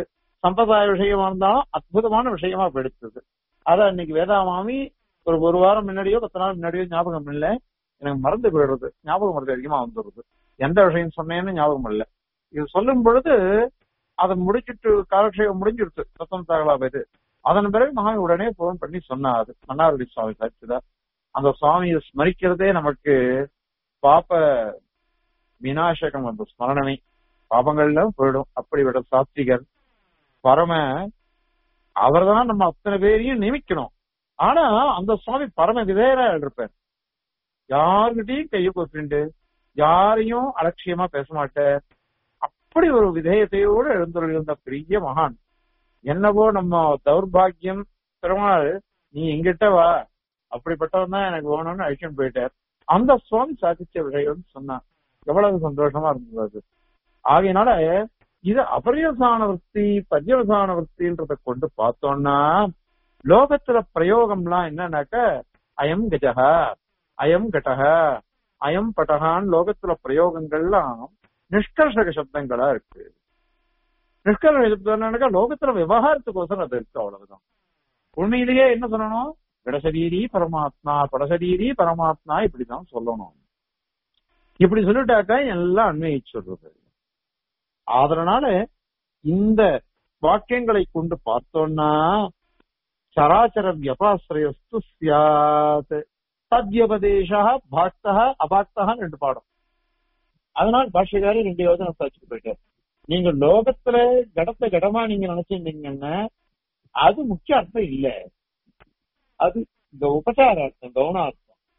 சம்பிரதாய விஷயமா இருந்தாலும் அற்புதமான விஷயமா எடுத்தது அத அன்னைக்கு வேதாமாமி ஒரு ஒரு வாரம் முன்னாடியோ பத்து நாள் முன்னாடியோ ஞாபகம் இல்லை எனக்கு மறந்து போயிடுறது ஞாபகம் மறந்து அதிகமா வந்துடுறது எந்த விஷயம் சொன்னேன்னு ஞாபகம் இல்லை இது சொல்லும் பொழுது அதை முடிச்சிட்டு காலக்ஷேபம் முடிஞ்சிருச்சு சத்தம் தகவலா போயிட்டு அதன் பிறகு மகான் உடனே போன் பண்ணி சொன்னாரு மன்னாருடைய சுவாமி சாட்சிதான் அந்த சுவாமியை ஸ்மரிக்கிறதே நமக்கு பாப்ப விநாசகம் அந்த ஸ்மரணமே பாபங்கள்ல போயிடும் அப்படிப்பட்ட சாத்விகர் பரம அவர்தான் நம்ம அத்தனை பேரையும் நியமிக்கணும் ஆனா அந்த சுவாமி பரம விதேயரா இருப்பார் யாருகிட்டையும் கையை கொப்பிண்டு யாரையும் அலட்சியமா பேச மாட்டார் அப்படி ஒரு விதேயத்தையோடு எழுந்துள்ள பெரிய மகான் என்னவோ நம்ம தௌர்பாகியம் பெருமாள் நீ எங்கிட்ட வா அப்படிப்பட்டவன் தான் எனக்கு வேணும்னு அழிச்சுன்னு போயிட்டார் அந்த சுவாமி சாதிச்ச விஷயம் சொன்னான் எவ்வளவு சந்தோஷமா இருந்தது அது ஆகையினால இது அபரியவசான விற்பி பர்யவசான விற்பின்றத கொண்டு பார்த்தோம்னா லோகத்துல பிரயோகம்லாம் என்னன்னாக்க அயம் கஜக அயம் கட்டக அயம் பட்டகான் லோகத்துல பிரயோகங்கள்லாம் நிஷ்கர்ஷக சப்தங்களா இருக்கு நிஷ்கர்ஷக சப்தம் என்னன்னாக்கா லோகத்துல விவகாரத்துக்கோசரம் அது இருக்கு அவ்வளவுதான் உண்மையிலேயே என்ன சொல்லணும் இடசரீரி பரமாத்மா படசரீரி பரமாத்மா இப்படிதான் சொல்லணும் இப்படி சொல்லிட்டாக்கா எல்லாம் அண்மையை சொல்றது அதனால இந்த வாக்கியங்களை கொண்டு பார்த்தோம்னா சராச்சர வியபாசிரயஸ்து சியாத் தத்யபதேசா பாக்தா அபாக்தா ரெண்டு பாடம் அதனால் பாஷ்யக்காரி ரெண்டு யோஜனை வச்சுட்டு போயிட்டார் நீங்க லோகத்துல கடத்த கடமா நீங்க நினைச்சிருந்தீங்கன்னா அது முக்கிய அர்த்தம் இல்ல அது இந்த உபசார அர்த்தம் கவுனார்த்தம்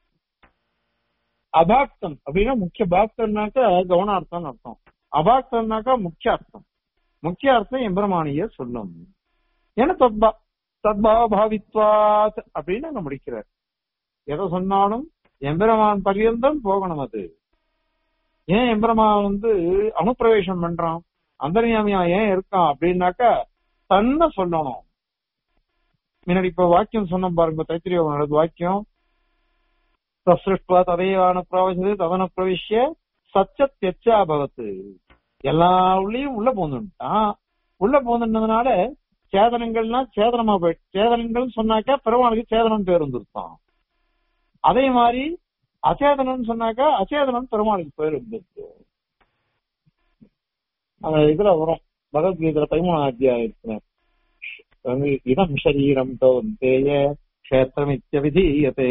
அபாக்தம் அப்படின்னா முக்கிய பாக்தம்னாக்க கவுனார்த்தம் அர்த்தம் அபாக்தம்னாக்கா முக்கிய அர்த்தம் முக்கிய அர்த்தம் எம்பெருமானிய சொல்லும் ஏன்னா தத்பா தத்பாவ பாவித்வாத் அப்படின்னு அங்க முடிக்கிறார் எதை சொன்னாலும் எம்பெருமான் பரியந்தம் போகணும் அது ஏன் எம்பெருமான் வந்து அனுப்பிரவேசம் பண்றான் அந்தர்யாமியா ஏன் இருக்கான் அப்படின்னாக்கா தன்னை சொல்லணும் முன்னாடி இப்ப வாக்கியம் சொன்ன பாருங்க தைத்திரிய வாக்கியம் பிரசிருஷ்டுவா ததையான பிரவசது ததன பிரவிஷ்ய சச்சத்தியச்சா பவத்து எல்லா உள்ளயும் உள்ள போந்துட்டான் உள்ள போந்துட்டதுனால சேதனங்கள்லாம் சேதனமா போயிட்டு சேதனங்கள் சொன்னாக்கா பெருமாளுக்கு சேதனம் பேர் வந்துருப்பான் அதே மாதிரி அச்சேதனம் சொன்னாக்கா அச்சேதனம் பெருமாளுக்கு பேர் வந்துருக்கு அந்த இதுல வரும் பகவத்கீதையில பதிமூணாம் அத்தியாயத்துல வந்து இதம் சரீரம் தோந்தேய கஷேத்திரமித்ய விதீயதே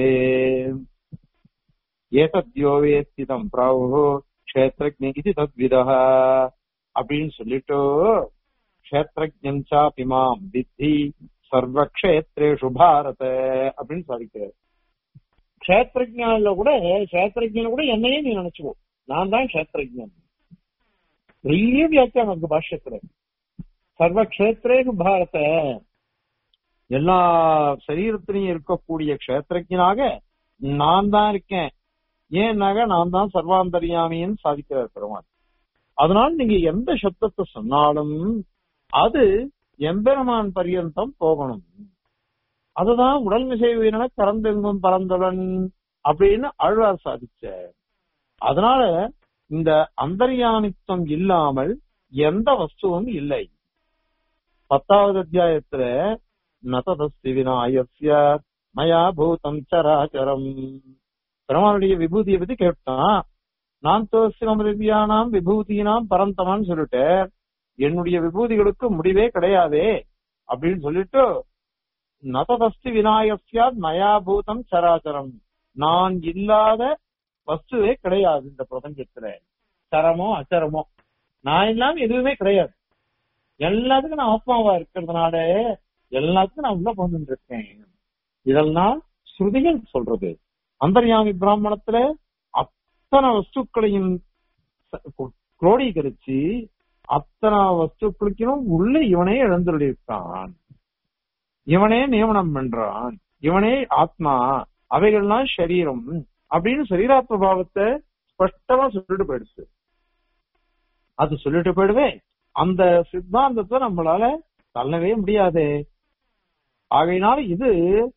ஏதத்யோ வேஸ்திதம் பிராவு கஷேத்திரஜ இது தத்விதா அப்படின்னு சொல்லிட்டு கஷேத்திரஜன் சாபி மாம் வித்தி சர்வக்ஷேத்ரேஷு பாரத அப்படின்னு சாதிக்கிறார் கஷேத்திரஜானில கூட கஷேத்திரஜன கூட என்னையே நீ நினைச்சுக்கோ நான் தான் கஷேத்திரஜன் பெரிய வியாக்கியானம் இருக்கு பாஷ்யத்துல சர்வக்ஷேத்ரேஷு பாரத எல்லா சரீரத்திலையும் இருக்கக்கூடிய கஷேத்திரஜனாக நான் தான் இருக்கேன் ஏன்னாக நான் தான் சர்வாந்தரியாமின்னு சாதிக்கிறார் பெருமாள் அதனால நீங்க எந்த சப்தத்தை சொன்னாலும் அது எம்பெருமான் பரியந்தம் போகணும் அதுதான் உடல் மிசைவின கறந்தெங்கும் பரந்துடன் அப்படின்னு அழ்வார் சாதிச்ச அதனால இந்த அந்தர்யாமித்துவம் இல்லாமல் எந்த வஸ்துவும் இல்லை பத்தாவது அத்தியாயத்துல நததஸ்தி விநாயசிய மயா பூதம் சராச்சரம் பெருமானுடைய விபூதியை பத்தி கேட்டான் நான் தோசிவம் விபூதினாம் பரந்தமான்னு சொல்லிட்டு என்னுடைய விபூதிகளுக்கு முடிவே கிடையாதே அப்படின்னு சொல்லிட்டு நததஸ்தி விநாயகசியா மயாபூதம் சராச்சரம் நான் இல்லாத வஸ்துவே கிடையாது இந்த பிரபஞ்சத்துல சரமோ அச்சரமோ நான் இல்லாம எதுவுமே கிடையாது எல்லாத்துக்கும் நான் ஆத்மாவா இருக்கிறதுனால எல்லாத்துக்கும் நான் உள்ள போந்துட்டு இருக்கேன் இதெல்லாம் ஸ்ருதிகள் சொல்றது அந்தர்யாமி பிராமணத்துல அத்தனை வஸ்துக்களையும் குரோடீகரிச்சு அத்தனை வஸ்துக்களுக்கும் உள்ள இவனே எழுந்துள்ளிருக்கான் இவனே நியமனம் பண்றான் இவனே ஆத்மா அவைகள்லாம் சரீரம் அப்படின்னு சரீராத்ம பாவத்தை ஸ்பஷ்டமா சொல்லிட்டு போயிடுச்சு அது சொல்லிட்டு போயிடுவே அந்த சித்தாந்தத்தை நம்மளால தள்ளவே முடியாது ஆகையினால இது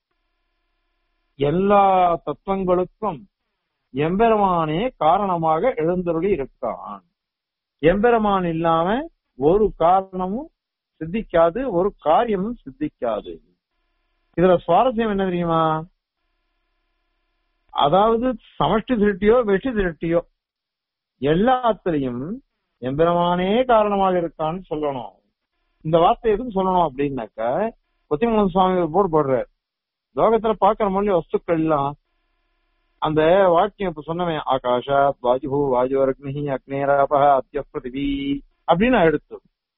எல்லா தத்துவங்களுக்கும் எம்பெருமானே காரணமாக எழுந்தருளி இருக்கான் எம்பெருமான் இல்லாம ஒரு காரணமும் சித்திக்காது ஒரு காரியமும் சித்திக்காது இதுல சுவாரஸ்யம் என்ன தெரியுமா அதாவது சமஷ்டி திருட்டியோ வெற்றி திருட்டியோ எல்லாத்திலையும் எம்பெருமானே காரணமாக இருக்கான்னு சொல்லணும் இந்த வார்த்தை எதுவும் சொல்லணும் அப்படின்னாக்க கொத்திமங்கலம் சுவாமி ஒரு போர்டு போடுறார் லோகத்துல பாக்குற மொழி வஸ்துக்கள் எல்லாம் அந்த வாக்கியம் இப்ப சொன்னவன் ஆகாஷா வாஜு வாஜுவரக்னி அக்னேராபக அத்திய பிருத்திவி அப்படின்னு எடுத்து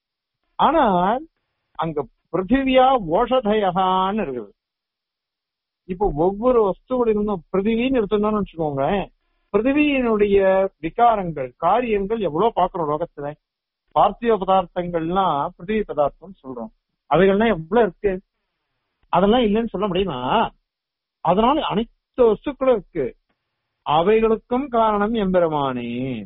ஆனால் அங்க பிருத்திவியா ஓஷதயகான்னு இருக்குது இப்போ ஒவ்வொரு வஸ்துவிலிருந்தும் பிருத்திவின்னு எடுத்தோம்னு வச்சுக்கோங்க பிருத்திவியினுடைய விகாரங்கள் காரியங்கள் எவ்வளவு பாக்குறோம் லோகத்துல பார்த்திவ பதார்த்தங்கள்லாம் பிருத்திவி பதார்த்தம் சொல்றோம் அவைகள்லாம் எவ்வளவு இருக்கு அதெல்லாம் இல்லைன்னு சொல்ல முடியுமா அதனால அனைத்து வஸ்துக்களும் இருக்கு அவைகளுக்கும் காரணம் எம்பெருமானே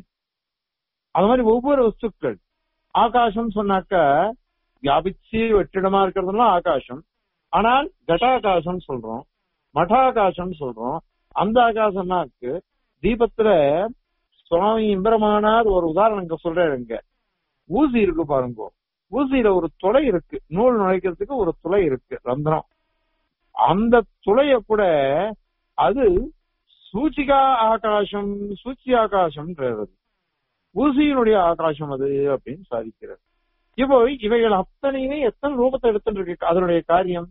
அது மாதிரி ஒவ்வொரு வஸ்துக்கள் ஆகாசம் சொன்னாக்க வியாபிச்சு வெற்றிடமா இருக்கிறதுலாம் ஆகாசம் ஆனால் கட்டாகாசம் சொல்றோம் மடாகாசம் சொல்றோம் அந்த ஆகாசம்னா இருக்கு தீபத்துல சுவாமி எம்பெருமானார் ஒரு உதாரணம் இங்க சொல்றாரு இங்க ஊசி இருக்கு பாருங்க ஊசியில ஒரு துளை இருக்கு நூல் நுழைக்கிறதுக்கு ஒரு துளை இருக்கு ரந்திரம் அந்த துளைய கூட அது சூச்சிகா ஆகாசம் சூச்சி ஆகாசம்ன்றது ஊசியினுடைய ஆகாசம் அது அப்படின்னு சாதிக்கிறது இப்போ இவைகள் அத்தனையுமே எத்தனை ரூபத்தை எடுத்துட்டு இருக்கு அதனுடைய காரியம்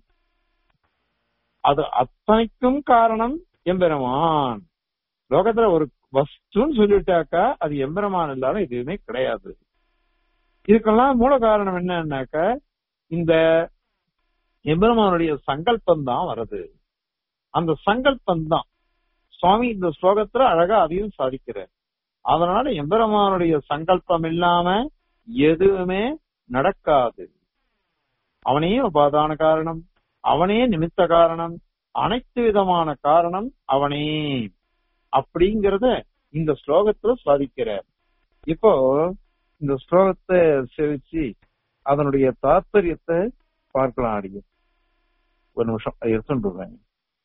அது அத்தனைக்கும் காரணம் எம்பெருமான் லோகத்துல ஒரு வஸ்துன்னு சொல்லிட்டாக்கா அது எம்பெருமான் இல்லாத எதுவுமே கிடையாது இதுக்கெல்லாம் மூல காரணம் என்னன்னாக்க இந்த எம்பெருமானுடைய சங்கல்பம் தான் வருது அந்த சங்கல்பம் தான் சுவாமி இந்த ஸ்லோகத்துல அழகா அதையும் சாதிக்கிறார் அதனால எம்பெருமானுடைய சங்கல்பம் இல்லாம எதுவுமே நடக்காது அவனே உபாதான காரணம் அவனே நிமித்த காரணம் அனைத்து விதமான காரணம் அவனே அப்படிங்கறத இந்த ஸ்லோகத்துல சாதிக்கிறார் இப்போ இந்த ஸ்லோகத்தை செவிச்சு அதனுடைய தாத்பரியத்தை பார்க்கலாம் அடிய ஒரு நிமிஷம் எடுத்துட்டு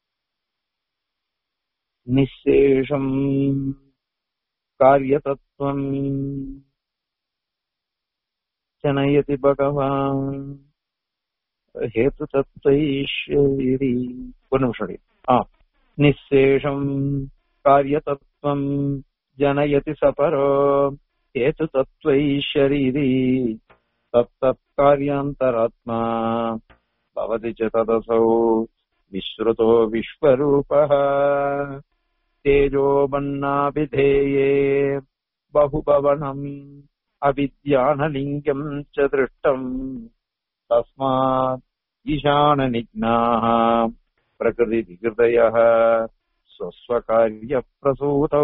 நிசேஷம் कार्यतत्त्वम् जनयति भगवान् हेतुतत्त्वैश्वरी ஒரு நிமிஷம் அடி. ஆ நிசேஷம் कार्यतत्त्वम् जनयति सपरो हेतुतत्त्वैश्वरी तत्तत्कार्यान्तरात्मा भवति च तदसौ विश्रुतो विश्वरूपः तेजोबन्नाभिधेये बहुभवनम् अविद्यानलिङ्गम् च दृष्टम् तस्मात् ईशाननिघ्नाः प्रकृतिविकृतयः स्वस्वकार्यप्रसूतौ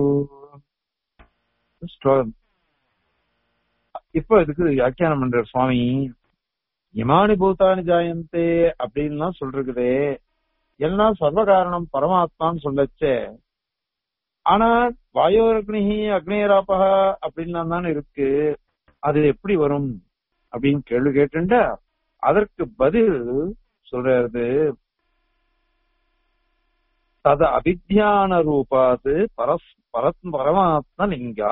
ஸ்லோகம் இப்போ இதுக்கு வியாக்கியானம் பண்ற சுவாமி இமானி பூதானி ஜாயந்தே அப்படின்லாம் சொல்றதே எல்லாம் சர்வ காரணம் பரமாத்மான்னு சொல்லச்சே ஆனா வாயோரக்னி அக்னேராபக அப்படின்லாம் தானே இருக்கு அது எப்படி வரும் அப்படின்னு கேள்வி கேட்டுண்டா அதற்கு பதில் சொல்றது தது அபித்தியான ரூபாது பரஸ் பரத் பரமாத்ம லிங்கா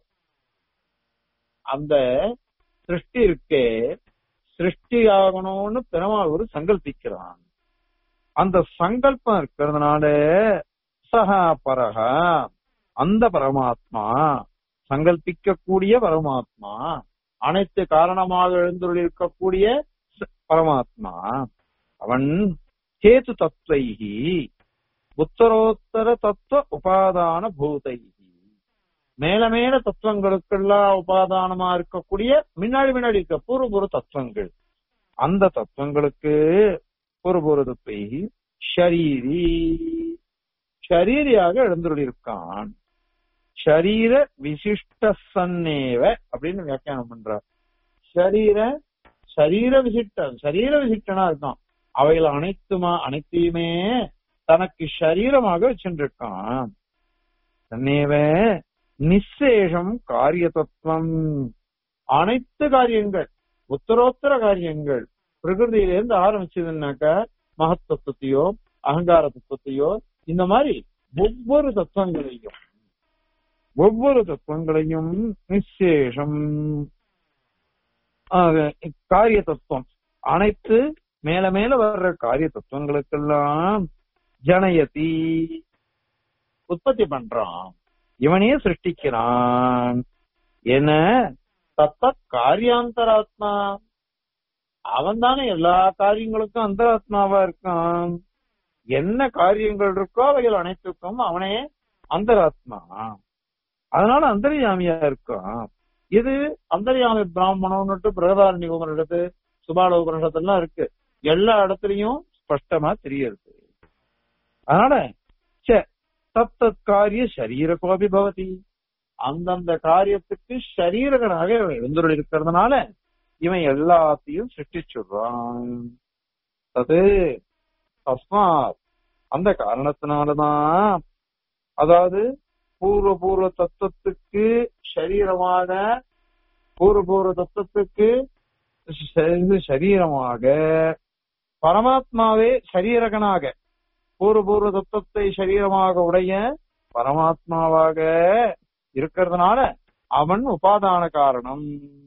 அந்த சிருஷ்டி இருக்கே சிருஷ்டி ஆகணும்னு பெருமாள் சங்கல்பிக்கிறான் அந்த சங்கல்பம் இருக்கிறதுனால சகா பரக அந்த பரமாத்மா சங்கல்பிக்கக்கூடிய பரமாத்மா அனைத்து காரணமாக எழுந்துள்ளிருக்கக்கூடிய பரமாத்மா அவன் கேது தத்துவைகி உத்தரோத்தர தத்துவ உபாதான பூதைகி மேல மேல தத்துவங்களுக்கெல்லாம் உபாதானமா இருக்கக்கூடிய முன்னாடி முன்னாடி இருக்க பூர்வபூர்வ தத்துவங்கள் அந்த தத்துவங்களுக்கு பூர்வபூர்வ தத்துவைகி ஷரீரி ஷரீரியாக எழுந்துள்ளிருக்கான் ஷரீர விசிஷ்ட சன்னேவ அப்படின்னு வியாக்கியானம் பண்றார் ஷரீர சரீர விசிஷ்ட சரீர விசிஷ்டனா இருக்கான் அவைகள் அனைத்துமா அனைத்தையுமே தனக்கு சரீரமாக வச்சுருக்கான் தன்னேவ நிசேஷம் காரிய தத்துவம் அனைத்து காரியங்கள் உத்தரோத்தர காரியங்கள் பிரகிருதியிலிருந்து ஆரம்பிச்சதுன்னாக்க மகத் தத்துவத்தையோ அகங்கார தத்துவத்தையோ இந்த மாதிரி ஒவ்வொரு தத்துவங்களையும் ஒவ்வொரு தத்துவங்களையும் நிசேஷம் ஆஹ், காரிய தத்துவம் அனைத்து மேல மேல வர்ற காரிய தத்துவங்களுக்கெல்லாம் ஜனயதி உற்பத்தி பண்றான் இவனே சிருஷ்டிக்கிறான் என்ன தத்த காரியாந்தராத்மா அவன் தானே எல்லா காரியங்களுக்கும் அந்தராத்மாவா இருக்கான் என்ன காரியங்கள் இருக்கோ அவைகள் அனைத்துக்கும் அவனே அந்தராத்மா அதனால அந்தர்யாமியா இருக்கான் இது அந்தர்யாமி பிராமணம்னுட்டு பிரகதாரணி எடுத்து சுபால உபனிஷத்துலாம் இருக்கு எல்லா இடத்துலயும் ஸ்பஷ்டமா தெரியுது அதனால ச தத்தத் காரிய சரீர கோபி பவதி அந்தந்த காரியத்துக்கு சரீரகனாக எழுந்துள்ள இருக்கிறதுனால இவன் எல்லாத்தையும் சிருஷ்டிச்சுடுறான் அது தஸ்மாத் அந்த காரணத்தினாலதான் அதாவது பூர்வ பூர்வ தத்துவத்துக்கு சரீரமாக பூர்வ பூர்வ தத்துவத்துக்கு ச- இது சரீரமாக பரமாத்மாவே சரீரகனாக பூர்வ பூர்வ தத்துவத்தை சரீரமாக உடைய பரமாத்மாவாக இருக்கிறதுனால அவன் உபாதான காரணம்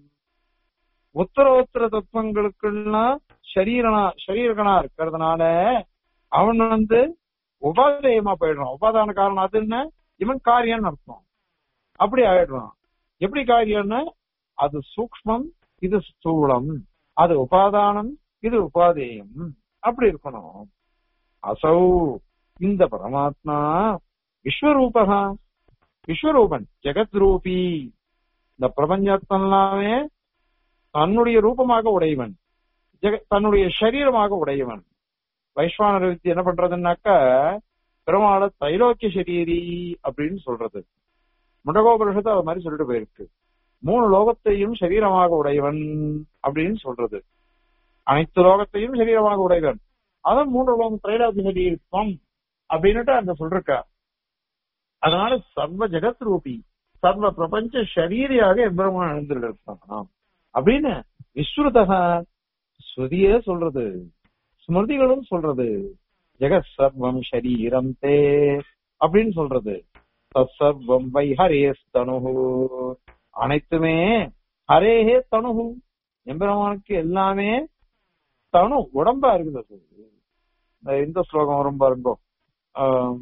உத்தரோத்தர தத்துவங்களுக்குலாம் சரீரனா சரீரகனா இருக்கிறதுனால அவன் வந்து உபாதேயமா போயிடுறான் உபாதான காரணம் அது என்ன இவன் காரியம்னு அர்த்தம் அப்படி ஆயிடுறான் எப்படி காரியம்னா அது சூக்ஷ்மம் இது ஸ்தூலம் அது உபாதானம் இது உபாதேயம் அப்படி இருக்கணும் அசௌ இந்த பரமாத்மா விஸ்வரூபகா விஸ்வரூபன் ஜெகத் ரூபி இந்த பிரபஞ்சத்தெல்லாமே தன்னுடைய ரூபமாக உடையவன் ஜெக- தன்னுடைய சரீரமாக உடையவன் வைஸ்வானர வித்தி என்ன பண்றதுன்னாக்கா பெருமாள தைலோக்கிய சரீரி அப்படின்னு சொல்றது முண்டகோபுருஷத்தை அது மாதிரி சொல்லிட்டு போயிருக்கு மூணு லோகத்தையும் சரீரமாக உடையவன் அப்படின்னு சொல்றது அனைத்து லோகத்தையும் சரீரமாக உடையவன் அதான் மூன்று லோகம் திரைலோக்கிய சரீரம் அப்படின்னுட்டு அந்த சொல்லிருக்கா அதனால சர்வ ஜெகத் ரூபி சர்வ பிரபஞ்ச ஷரீரியாக எம்பெருமான் எழுந்திருக்கான் அப்படின்னு விஸ்ருதக ஸ்ருதியே சொல்றது ஸ்மிருதிகளும் சொல்றது ஜெகத் சர்வம் ஷரீரம் தே அப்படின்னு சொல்றது தற்சர்வம் வை ஹரேஸ் தனுஹு அனைத்துமே ஹரேஹே தனுஹு எம்பெருமானுக்கு எல்லாமே தனு உடம்பா இருக்குது அது. இந்த இந்த ஸ்லோகம் வரும் பாருங்கோ ஆம்,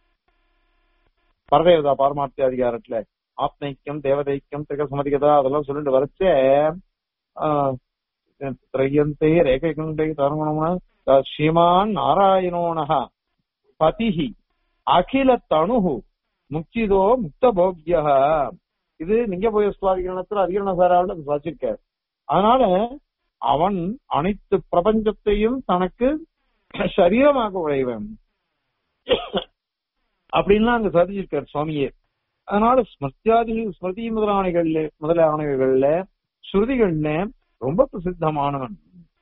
பரதேவதா பாரமார்த்திய அதிகாரத்துல ஆத்மைக்கியம் தேவதைக்கியம் திக சமதிகதா அதெல்லாம் சொல்லிட்டு வரைச்சே திரையந்தே ரேகைகுண்டை தருணம்னா ஸ்ரீமான் நாராயணோனஹ பதிஹி அகில தனுஹு முக்திதோ முக்த போக்ய இது நீங்க போய் சுவாதிகரணத்துல அதிகரண சாராவில் அது வச்சிருக்காரு அதனால அவன் அனைத்து பிரபஞ்சத்தையும் தனக்கு சரீரமாக உடையவன் அப்படின்லாம் அங்க சாதிச்சிருக்காரு சுவாமியே அதனால ஸ்மிருத்தியாதி ஸ்மிருதி முதலானைகள்ல முதலானவைகள்ல ஸ்ருதிகள்ல ரொம்ப பிரசித்தமானவன்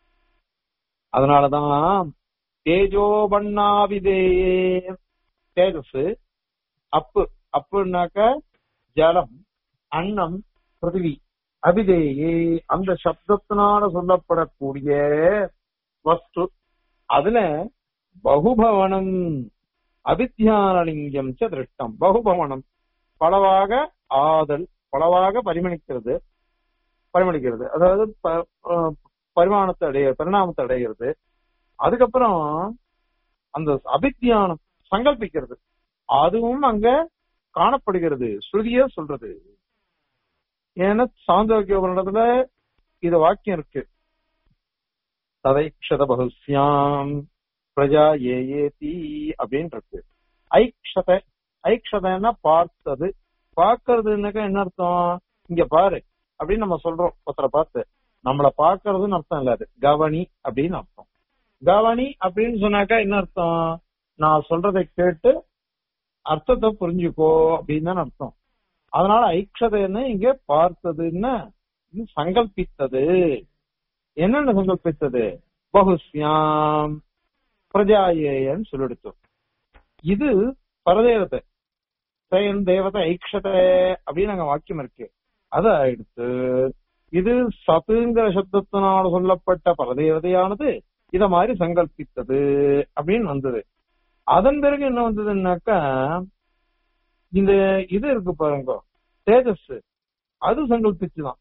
அதனாலதான் தேஜோ பண்ணாவிதே தேஜஸ் அப்பு அப்புனாக்க ஜலம் அன்னம் பிருத்திவி அபிதேயே அந்த சப்தத்தினால சொல்லப்படக்கூடிய வஸ்து அதுல பகுபவனம் அபித்யானலிங்கம் ச திருஷ்டம் பகுபவனம் பலவாக ஆதல் பலவாக பரிமணிக்கிறது பரிமணிக்கிறது அதாவது ப- அஹ் பரிமாணத்தை அடைய பரிணாமத்தை அடைகிறது அதுக்கப்புறம் அந்த அபித்தியானம் சங்கல்பிக்கிறது அதுவும் அங்க காணப்படுகிறது ஸ்ருதியே சொல்றது ஏன்னா சாந்தோக்கியோபனிடத்துல இது வாக்கியம் இருக்கு ததைக்ஷத பகுஸ்யாம் பிரஜா ஏ ஏதி அப்படின்னு இருக்கு ஐக்ஷத ஐக்ஷதன்னா பார்த்தது பார்க்கறதுனாக்கா என்ன அர்த்தம் இங்க பாரு அப்படின்னு நம்ம சொல்றோம் ஒருத்தரை பார்த்து நம்மள பாக்குறதுன்னு அர்த்தம் இல்ல அது கவனி அப்படின்னு அர்த்தம் கவனி அப்படின்னு சொன்னாக்கா என்ன அர்த்தம் நான் சொல்றதை கேட்டு அர்த்தத்தை புரிஞ்சுக்கோ அப்படின்னு தான் அர்த்தம் அதனால ஐக்ஷதைன்னு இங்க பார்த்ததுன்னா இது சங்கல்பித்தது என்னென்ன சங்கல்பித்தது பகுஸ்யாம் பிரஜாயேயன்னு சொல்லிடுத்தோம் இது பரதேவத்தை செயன் தேவதை ஐக்ஷத அப்படின்னு அங்க வாக்கியம் இருக்கு அத எடுத்து இது சத்துங்கிற சப்தத்தினால சொல்லப்பட்ட பரதேவதையானது இத மாதிரி சங்கல்பித்தது அப்படின்னு வந்தது அதன் பிறகு என்ன வந்ததுன்னாக்கா இந்த இது இருக்கு பாருங்க தேஜஸ் அது சங்கல்பிச்சுதான்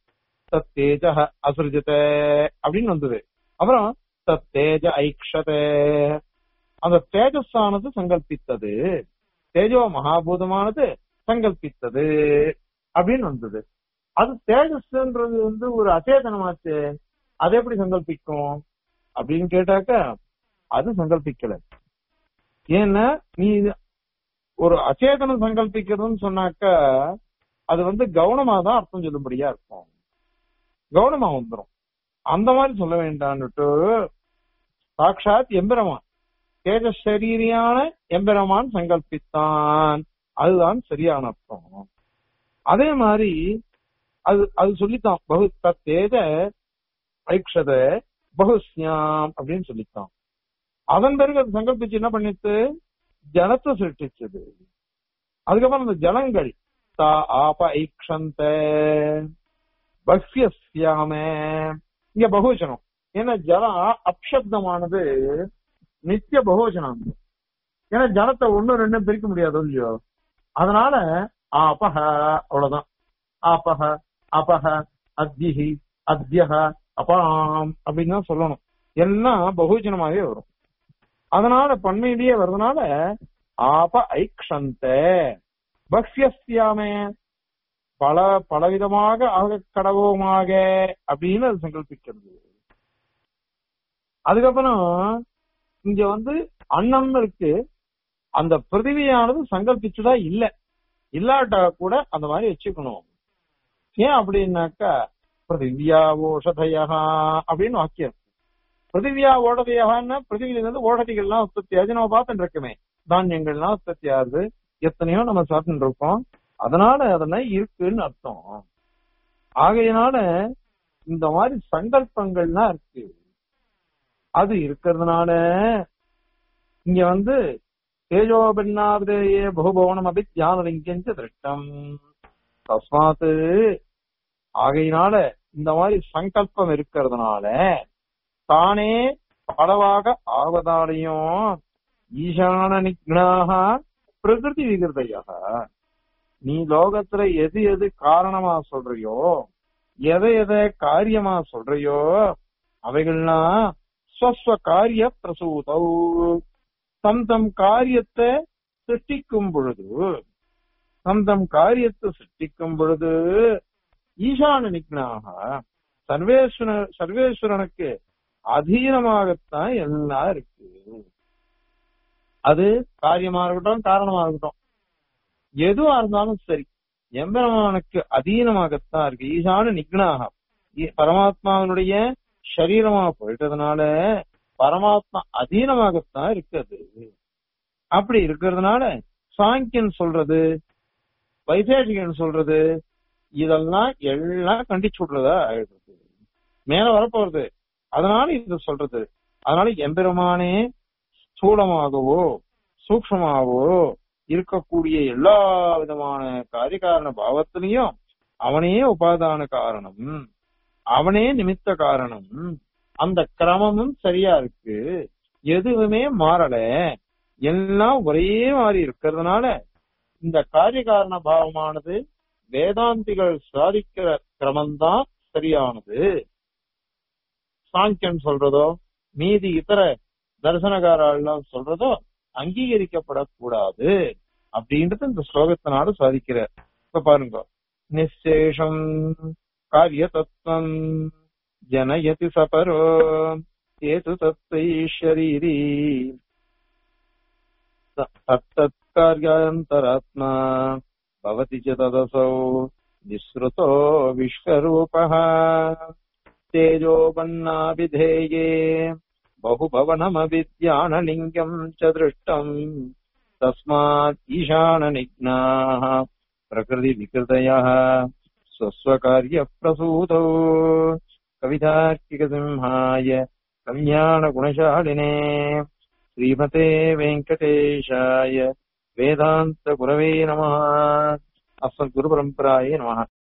தத் தேஜ அசுரஜத அப்படின்னு வந்தது அப்புறம் தத் தேஜ ஐக்ஷதே அந்த தேஜஸானது சங்கல்பித்தது தேஜோ மகாபூதமானது சங்கல்பித்தது அப்படின்னு வந்தது அது தேஜஸ்ன்றது வந்து ஒரு அச்சேதனமாச்சு அது எப்படி சங்கல்பிக்கும் அப்படின்னு கேட்டாக்க அது சங்கல்பிக்கல ஏன்னா நீ ஒரு அச்சேதனம் சங்கல்பிக்கிறதுன்னு சொன்னாக்க அது வந்து கவனமா தான் அர்த்தம் சொல்லும்படியா இருக்கும் கவனமா வந்துடும் அந்த மாதிரி சொல்ல வேண்டான்னுட்டு சாட்சாத் எம்பெருமான் தேஜசரீரியான எம்பெருமான் சங்கல்பித்தான் அதுதான் சரியான அர்த்தம் அதே மாதிரி அது அது சொல்லித்தான் பகு தேஜ ஐக்ஷத பகுஸ்யாம் அப்படின்னு சொல்லித்தான் அதன் பிறகு அது சங்கல்பிச்சு என்ன பண்ணிட்டு ஜலத்தை சிருஷ்டிச்சது அதுக்கப்புறம் அந்த ஜலங்கள் தா ஆப ஐக்ஷந்த பக்யஸ்யாம இங்க பகுவச்சனம் ஏன்னா ஜலம் அப்சப்தமானது நித்திய பகுவச்சனம் ஏன்னா ஜலத்தை ஒண்ணு ரெண்டும் பிரிக்க முடியாது இல்லையோ அதனால ஆபக அவ்வளவுதான் ஆபக அபக அத்திஹி அத்தியக அபாம் அப்படின்னு தான் சொல்லணும் எல்லாம் பகுஜனமாவே வரும் அதனால பண்மையிலேயே வர்றதுனால ஆப ஐக்ஷந்த பக்யஸ்யாமே பல பலவிதமாக ஆக கடவுமாக அப்படின்னு அது சங்கல்பிக்கிறது அதுக்கப்புறம் இங்க வந்து அன்னம் இருக்கு அந்த பிருத்திவியானது சங்கல்பிச்சுதா இல்ல இல்லாட்டா கூட அந்த மாதிரி வச்சுக்கணும் ஏன் அப்படின்னாக்கா பிருத்திவியா ஓஷதையா அப்படின்னு வாக்கியம் பிருத்திவியா ஓடதையாகன்னா பிருத்திவிலிருந்து ஓடதிகள்லாம் உற்பத்தி ஆகுது நம்ம பார்த்துட்டு இருக்கோமே தானியங்கள்லாம் உற்பத்தி ஆகுது எத்தனையோ நம்ம சாப்பிட்டு இருக்கோம் அதனால அதெல்லாம் இருக்குன்னு அர்த்தம் ஆகையினால இந்த மாதிரி சங்கல்பங்கள்லாம் இருக்கு அது இருக்கிறதுனால இங்க வந்து தேஜோபின்னாவிதேயே பகுபவனம் அபி தியானலிங்கஞ்ச திருஷ்டம் தஸ்மாத்து ஆகையினால இந்த மாதிரி சங்கல்பம் இருக்கிறதுனால தானே பலவாக ஆவதாலையும் ஈசான நிக்னாக பிரகிருதி விகிருதையாக நீ லோகத்துல எது எது காரணமா சொல்றியோ எதை எதை காரியமா சொல்றியோ அவைகள்லாம் ஸ்வஸ்வ காரிய பிரசூதௌ தம் தம் காரியத்தை சிருஷ்டிக்கும் பொழுது தம் தம் காரியத்தை சிருஷ்டிக்கும் பொழுது ஈசான நிக்னாக சர்வேஸ்வர சர்வேஸ்வரனுக்கு அதீனமாகத்தான் எல்லாம் இருக்கு அது காரியமா இருக்கட்டும் காரணமா இருக்கட்டும் எதுவா இருந்தாலும் சரி எம்பெருமானுக்கு அதீனமாகத்தான் இருக்கு ஈசான நிக்னாக பரமாத்மாவினுடைய சரீரமா போயிட்டதுனால பரமாத்மா அதீனமாகத்தான் இருக்குது அப்படி இருக்கிறதுனால சாங்கியன் சொல்றது வைசேஷிகன் சொல்றது இதெல்லாம் எல்லாம் கண்டிச்சு விடுறதா ஆயிடுறது மேல வரப்போறது அதனால இது சொல்றது அதனால எம்பெருமானே ஸ்தூலமாகவோ சூக்ஷமாகவோ இருக்கக்கூடிய எல்லா விதமான காரியகாரண பாவத்திலையும் அவனே உபாதான காரணம் அவனே நிமித்த காரணம் அந்த கிரமமும் சரியா இருக்கு எதுவுமே மாறல எல்லாம் ஒரே மாதிரி இருக்கிறதுனால இந்த காரியகாரண பாவமானது வேதாந்திகள் சாதிக்கிற கிரமம்தான் சரியானது சாங்கியன் சொல்றதோ மீதி இதர தரிசனகாரெல்லாம் சொல்றதோ அங்கீகரிக்கப்படக்கூடாது அப்படின்றது இந்த ஸ்லோகத்தினால சாதிக்கிறார் இப்ப பாருங்க நிச்சேஷம் காரிய தத்துவம் ஜனயதி சபரோ ஏது தத்தை ஷரீரி தத்தத் कार्यान्तरात्मा भवति च तदसौ निःसृतो विश्वरूपः तेजोपन्नाभिधेये बहुभवनमविद्यानलिङ्गम् च दृष्टम् तस्मात् ईशाननिघ्नाः प्रकृतिविकृतयः स्वस्वकार्यप्रसूतौ कवितार्किकसिंहाय कल्याणगुणशालिने श्रीमते वेङ्कटेशाय वेदान्तगुरवे नमः अस्मद्गुरुपरम्परायै नमः